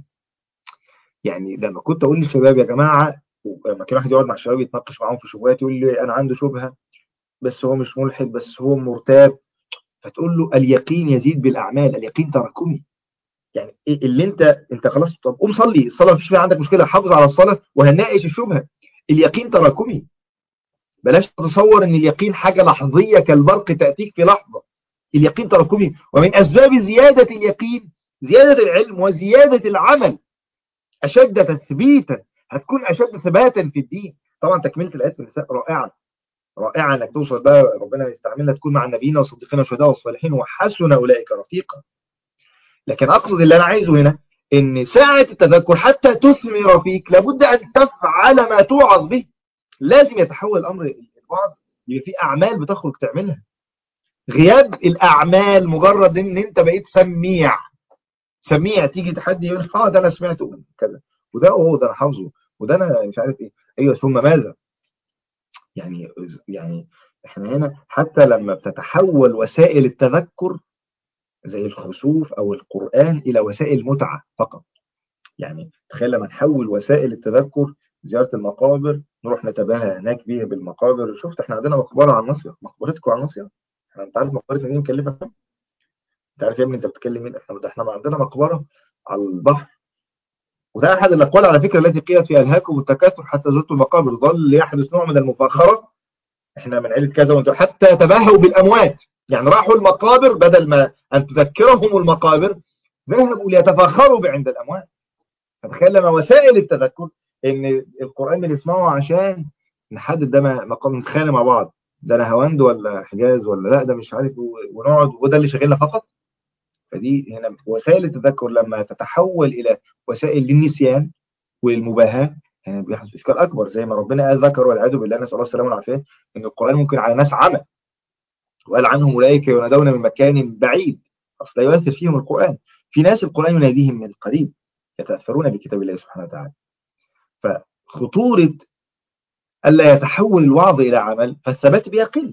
يعني لما كنت أقول للشباب يا جماعة لما كان واحد يقعد مع الشباب يتناقش معاهم في شبهات يقول لي أنا عنده شبهة بس هو مش ملحد بس هو مرتاب فتقول له اليقين يزيد بالأعمال اليقين تراكمي يعني اللي انت انت خلاص طب قوم صلي الصلاه مفيش فيها عندك مشكله حافظ على الصلاه وهنناقش الشبهه اليقين تراكمي بلاش تتصور ان اليقين حاجه لحظيه كالبرق تاتيك في لحظه اليقين تراكمي ومن اسباب زياده اليقين زياده العلم وزياده العمل اشد تثبيتا هتكون اشد ثباتا في الدين طبعا تكمله الايات في النساء رائعه رائعه انك توصل بقى ربنا يستعملنا تكون مع النبيين والصديقين والشهداء والصالحين وحسن اولئك رفيقا لكن أقصد اللي أنا عايزه هنا إن ساعة التذكر حتى تثمر فيك لابد أن تفعل ما توعظ به لازم يتحول الأمر البعض يبقى في أعمال بتخرج تعملها غياب الأعمال مجرد إن أنت بقيت سميع سميع تيجي تحدي يقول اه ده أنا سمعته كذا وده هو ده أنا حافظه وده أنا مش عارف إيه أيوه ثم ماذا يعني يعني احنا هنا حتى لما بتتحول وسائل التذكر زي الخسوف أو القرآن إلى وسائل متعة فقط يعني تخيل لما نحول وسائل التذكر زيارة المقابر نروح نتباهى هناك بيها بالمقابر شفت احنا عندنا مقبرة على الناصية مقبرتكم على الناصية انت عارف مقبرتنا دي مكلفة كام؟ انت عارف يا ابني انت بتتكلم مين احنا احنا عندنا مقبرة على البحر وده احد الاقوال على فكرة التي قيلت فيها الهاكم التكاثر حتى زرتوا المقابر ظل يحدث نوع من المفاخرة احنا من عيلة كذا وانتم حتى تباهوا بالاموات يعني راحوا المقابر بدل ما أن تذكرهم المقابر ذهبوا ليتفاخروا عند الأموات فتخيل لما وسائل التذكر إن القرآن بنسمعه عشان نحدد ده مقام نتخانق مع بعض ده أنا هوند ولا حجاز ولا لا ده مش عارف ونقعد وده اللي شغلنا فقط فدي هنا وسائل التذكر لما تتحول إلى وسائل للنسيان والمباهاة يعني بيحدث إشكال أكبر زي ما ربنا قال ذكر والعياذ بالله نسأل الله السلامة والعافية إن القرآن ممكن على ناس عمى وقال عنهم أولئك ينادون من مكان بعيد أصلا يؤثر فيهم القرآن في ناس القرآن يناديهم من قريب يتأثرون بكتاب الله سبحانه وتعالى فخطورة ألا يتحول الوعظ إلى عمل فالثبات بيقل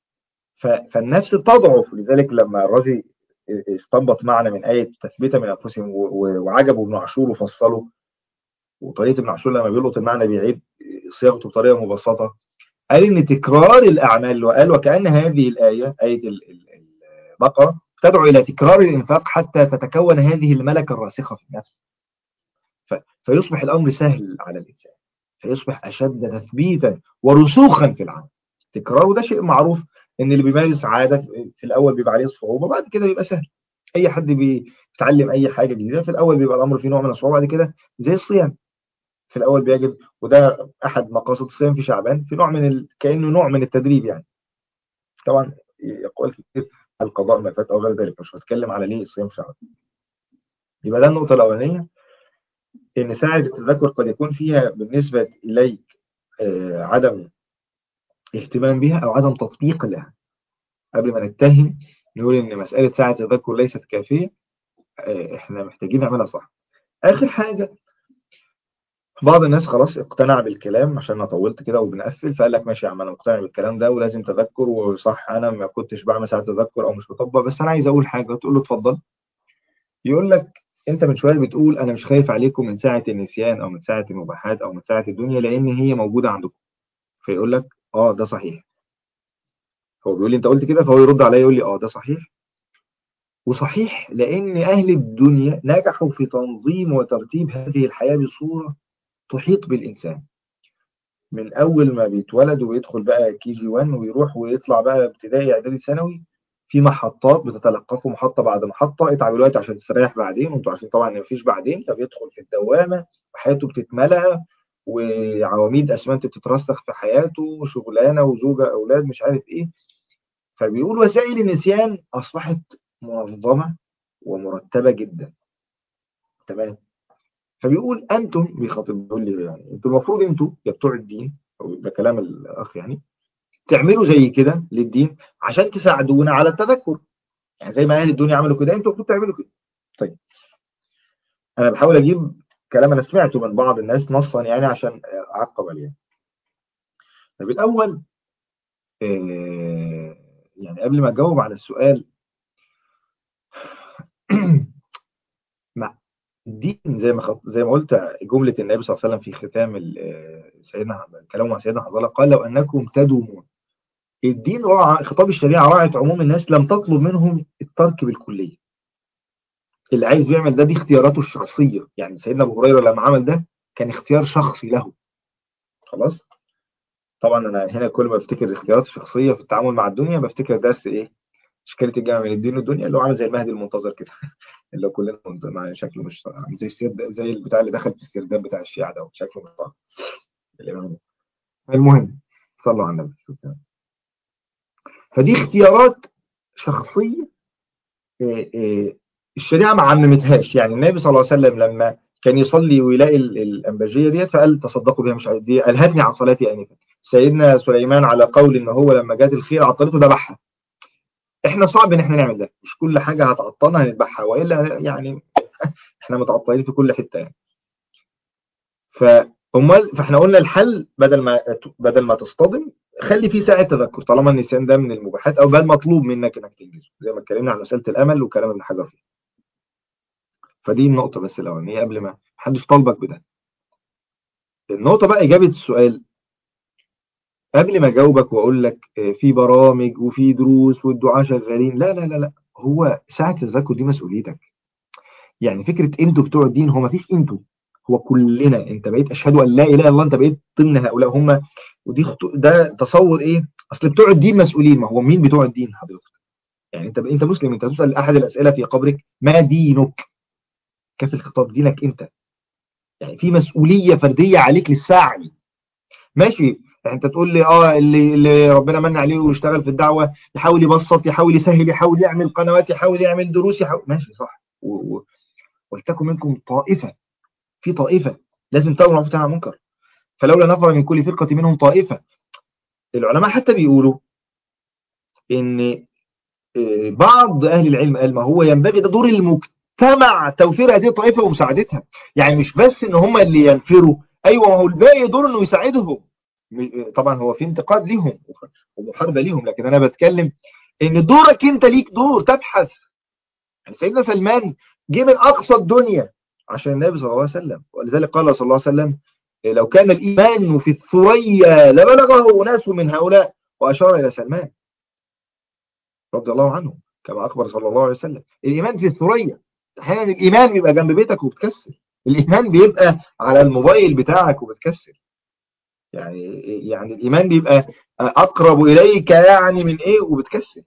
فالنفس تضعف لذلك لما الرجل استنبط معنى من آية تثبيتا من أنفسهم وعجبوا ابن عاشور وفصلوا وطريقة ابن عاشور لما بيلقط المعنى بيعيد صياغته بطريقة مبسطة قال ان تكرار الاعمال وقال وكأن هذه الآية آية البقرة تدعو إلى تكرار الإنفاق حتى تتكون هذه الملكة الراسخة في النفس فيصبح الأمر سهل على الإنسان فيصبح أشد تثبيتا ورسوخا في العمل تكرار وده شيء معروف ان اللي بيمارس عادة في الأول بيبقى عليه صعوبة بعد كده بيبقى سهل أي حد بيتعلم أي حاجة جديدة في الأول بيبقى الأمر فيه نوع من الصعوبة بعد كده زي الصيام في الأول بيجد وده أحد مقاصد الصيام في شعبان في نوع من ال... كأنه نوع من التدريب يعني طبعا يقول كتير القضاء ما فات أو غير ذلك مش هتكلم على ليه الصيام في شعبان يبقى ده النقطة الأولانية إن ساعة التذكر قد يكون فيها بالنسبة إليك آه عدم اهتمام بها أو عدم تطبيق لها قبل ما نتهم نقول إن مسألة ساعة التذكر ليست كافية آه إحنا محتاجين نعملها صح آخر حاجة بعض الناس خلاص اقتنع بالكلام عشان انا طولت كده وبنقفل فقال لك ماشي يا عم انا مقتنع بالكلام ده ولازم تذكر وصح انا ما كنتش بعمل ساعه تذكر او مش مطبق بس انا عايز اقول حاجه تقول له اتفضل يقول لك انت من شويه بتقول انا مش خايف عليكم من ساعه النسيان او من ساعه المباحات او من ساعه الدنيا لان هي موجوده عندكم فيقول لك اه ده صحيح هو بيقول لي انت قلت كده فهو يرد عليا يقول لي اه ده صحيح وصحيح لان اهل الدنيا نجحوا في تنظيم وترتيب هذه الحياه بصوره تحيط بالانسان من اول ما بيتولد ويدخل بقى كي جي 1 ويروح ويطلع بقى ابتدائي اعدادي ثانوي في محطات بتتلقفه محطه بعد محطه اتعب الوقت عشان تستريح بعدين وانتوا عارفين طبعا ان مفيش بعدين فبيدخل في الدوامه وحياته بتتملى وعواميد اسمنت بتترسخ في حياته وشغلانه وزوجه اولاد مش عارف ايه فبيقول وسائل النسيان اصبحت منظمه ومرتبه جدا تمام فبيقول انتم بيخاطب بيقول لي يعني انتم المفروض انتم يا بتوع الدين او ده كلام الاخ يعني تعملوا زي كده للدين عشان تساعدونا على التذكر يعني زي ما اهل الدنيا عملوا كده انتوا المفروض تعملوا كده طيب انا بحاول اجيب كلام انا سمعته من بعض الناس نصا يعني عشان اعقب عليه طيب الاول آه يعني قبل ما اجاوب على السؤال الدين زي ما خط... زي ما قلت جمله النبي صلى الله عليه وسلم في ختام سيدنا كلامه مع سيدنا حنظله قال لو انكم تدومون الدين راعى خطاب الشريعه راعت عموم الناس لم تطلب منهم الترك بالكليه اللي عايز يعمل ده دي اختياراته الشخصيه يعني سيدنا ابو هريره لما عمل ده كان اختيار شخصي له خلاص طبعا انا هنا كل ما بفتكر الاختيارات الشخصيه في التعامل مع الدنيا بفتكر درس ايه اشكاليه الجامع بين الدين والدنيا اللي هو عامل زي المهدي المنتظر كده اللي هو كلنا مع شكله مش زي السير زي البتاع اللي دخل في السرداب بتاع الشيعة ده شكله مش طالع الامام المهم صلوا على النبي فدي اختيارات شخصيه الشريعه ما عممتهاش يعني النبي صلى الله عليه وسلم لما كان يصلي ويلاقي الانباجيه ديت فقال تصدقوا بها مش عارف دي الهتني عن صلاتي انفا سيدنا سليمان على قول ان هو لما جات الخير عطلته ذبحها احنا صعب ان احنا نعمل ده مش كل حاجه هتعطلنا هنذبحها والا يعني احنا متعطلين في كل حته يعني فامال فاحنا قلنا الحل بدل ما بدل ما تصطدم خلي فيه ساعه تذكر طالما النسيان ده من المباحات او بل مطلوب منك انك تنجزه زي ما اتكلمنا عن مساله الامل وكلام ابن حجر فيه فدي النقطه بس الاولانيه قبل ما محدش طالبك بده النقطه بقى اجابه السؤال قبل ما اجاوبك واقول لك في برامج وفي دروس والدعاء شغالين لا لا لا لا هو ساعه التذكر دي مسؤوليتك يعني فكره انتوا بتوع الدين هو ما فيش انتوا هو كلنا انت بقيت اشهد ان لا اله الا الله انت بقيت ضمن هؤلاء هم ودي خطو... ده تصور ايه اصل بتوع الدين مسؤولين ما هو مين بتوع الدين حضرتك يعني انت انت مسلم انت تسال احد الاسئله في قبرك ما دينك كيف الخطاب دينك انت يعني في مسؤوليه فرديه عليك للسعي ماشي انت تقول لي اه اللي, اللي ربنا من عليه ويشتغل في الدعوه يحاول يبسط يحاول يسهل يحاول يعمل قنوات يحاول يعمل دروس يحاول ماشي صح و... و... ولتكن منكم طائفه في طائفه لازم تامر معروف عن المنكر فلولا نفر من كل فرقه منهم طائفه العلماء حتى بيقولوا ان بعض اهل العلم قال ما هو ينبغي ده دور المجتمع توفير هذه الطائفه ومساعدتها يعني مش بس ان هم اللي ينفروا ايوه ما هو الباقي دور انه يساعدهم طبعا هو في انتقاد ليهم ومحاربه ليهم لكن انا بتكلم ان دورك انت ليك دور تبحث يعني سيدنا سلمان جه من اقصى الدنيا عشان النبي صلى الله عليه وسلم ولذلك قال صلى الله عليه وسلم لو كان الايمان في الثريا لبلغه ناس من هؤلاء واشار الى سلمان رضي الله عنه كما اخبر صلى الله عليه وسلم الايمان في الثريا احيانا الايمان بيبقى جنب بيتك وبتكسر الايمان بيبقى على الموبايل بتاعك وبتكسر يعني يعني الايمان بيبقى اقرب اليك يعني من ايه وبتكسر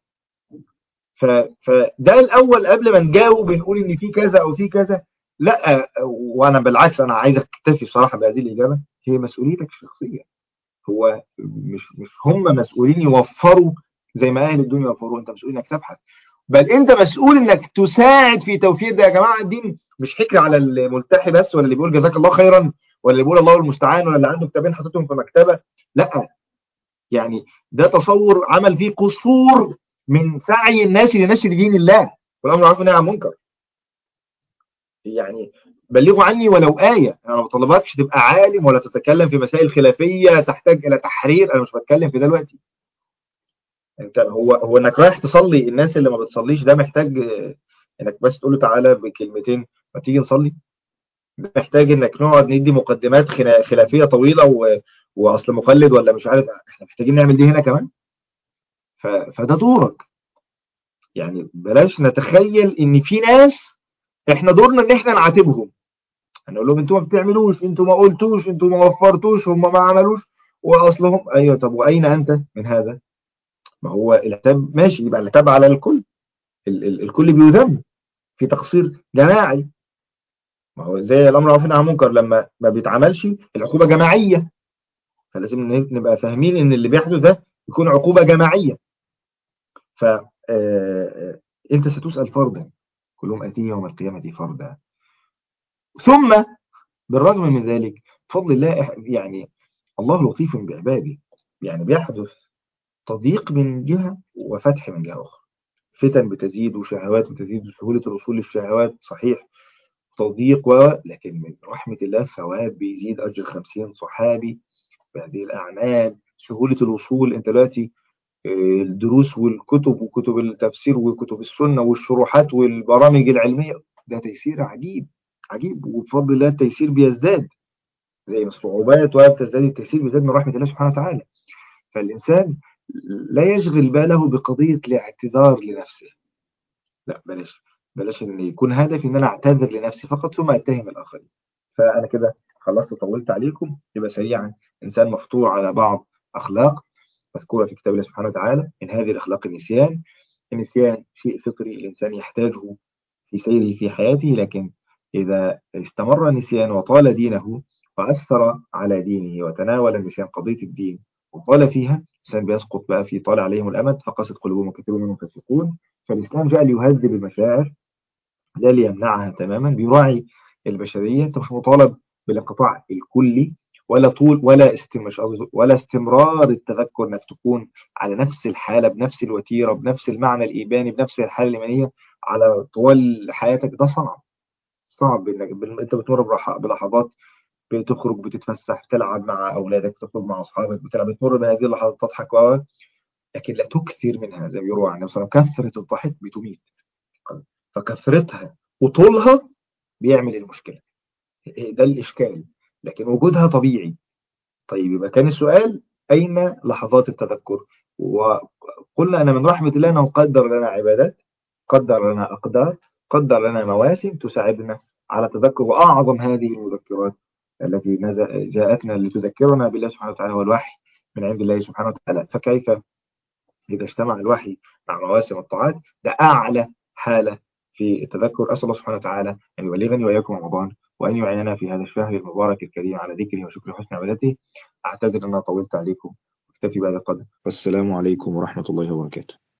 فده الاول قبل ما نجاوب نقول ان في كذا او في كذا لا وانا بالعكس انا عايزك تكتفي بصراحه بهذه الاجابه هي مسؤوليتك الشخصيه هو مش مش هم مسؤولين يوفروا زي ما اهل الدنيا يوفروا انت مسؤول انك تبحث بل انت مسؤول انك تساعد في توفير ده يا جماعه الدين مش حكر على الملتحي بس ولا اللي بيقول جزاك الله خيرا ولا اللي بيقول الله المستعان ولا اللي عنده كتابين حاططهم في مكتبه لا يعني ده تصور عمل فيه قصور من سعي الناس لنشر دين الله والامر معروف والنهي عن المنكر يعني بلغوا عني ولو آية أنا ما بطلبكش تبقى عالم ولا تتكلم في مسائل خلافية تحتاج إلى تحرير أنا مش بتكلم في ده دلوقتي انت هو هو انك رايح تصلي الناس اللي ما بتصليش ده محتاج آه، انك بس تقول له تعالى بكلمتين ما تيجي نصلي ده محتاج انك نقعد ندي مقدمات خلا- خلافيه طويله و... واصل مقلد ولا مش عارف احنا محتاجين نعمل دي هنا كمان ف... فده دورك يعني بلاش نتخيل ان في ناس احنا دورنا ان احنا نعاتبهم هنقول لهم انتوا ما بتعملوش انتوا ما قلتوش انتوا ما وفرتوش هم ما عملوش واصلهم ايوه طب واين انت من هذا ما هو العتاب ماشي يبقى العتاب على الكل ال ال الكل بيذم في تقصير جماعي ما هو زي الامر معروف والنهي عن المنكر لما ما بيتعملش العقوبه جماعيه فلازم ن- نبقى فاهمين ان اللي بيحدث ده يكون عقوبه جماعيه ف آه، آه، انت ستسال فردا كلهم اتيه يوم القيامه فردا ثم بالرغم من ذلك بفضل الله إح- يعني الله لطيف بعباده يعني بيحدث تضييق من جهه وفتح من جهه اخرى فتن بتزيد وشهوات بتزيد وسهولة الوصول للشهوات صحيح تضييق و لكن من رحمة الله ثواب بيزيد أجر خمسين صحابي بهذه الأعمال سهولة الوصول أنت دلوقتي آه، الدروس والكتب وكتب التفسير وكتب السنة والشروحات والبرامج العلمية ده تيسير عجيب عجيب وبفضل الله التيسير بيزداد زي الصعوبات وبتزداد التيسير بيزداد من رحمة الله سبحانه وتعالى فالإنسان لا يشغل باله بقضية الاعتذار لنفسه لا بلاش بلاش ان يكون هدفي ان انا اعتذر لنفسي فقط ثم اتهم الاخرين فانا كده خلصت طولت عليكم يبقى سريعا انسان مفطور على بعض اخلاق مذكوره في كتاب الله سبحانه وتعالى من هذه الاخلاق النسيان النسيان شيء فطري الانسان يحتاجه في سيره في حياته لكن اذا استمر النسيان وطال دينه واثر على دينه وتناول النسيان قضيه الدين وطال فيها الانسان بيسقط بقى في طال عليهم الامد فقست قلوبهم وكثير منهم فاسقون فالإسلام جاء ليهذب المشاعر لا ليمنعها تماما بيراعي البشرية أنت مش مطالب بالانقطاع الكلي ولا طول ولا استم مش قصدي ولا استمرار التذكر انك تكون على نفس الحالة بنفس الوتيرة بنفس المعنى الإيماني بنفس الحالة الإيمانية على طوال حياتك ده صعب صعب انك بال- انت بتمر برح- بلحظات بتخرج بتتفسح بتلعب مع اولادك بتخرج مع اصحابك بتلعب بتمر بهذه اللحظات تضحك و لكن لا تكثر منها زي ما بيقولوا عن النبي صلى الله عليه وسلم كثرة الضحك بتميت القلب فكثرتها وطولها بيعمل المشكلة ده الإشكال لكن وجودها طبيعي طيب يبقى كان السؤال أين لحظات التذكر وقلنا أن من رحمة الله أنه قدر لنا عبادات قدر لنا أقدار قدر لنا مواسم تساعدنا على التذكر وأعظم هذه المذكرات التي نزل- جاءتنا لتذكرنا بالله سبحانه وتعالى هو الوحي من عند الله سبحانه وتعالى فكيف إذا اجتمع الوحي مع مواسم الطاعات ده أعلى حالة في التذكر أسأل الله سبحانه وتعالى أن يبلغني وإياكم رمضان وأن يعيننا في هذا الشهر المبارك الكريم على ذكره وشكر حسن عبادته أعتذر أن أنا طولت عليكم أكتفي بهذا القدر والسلام عليكم ورحمة الله وبركاته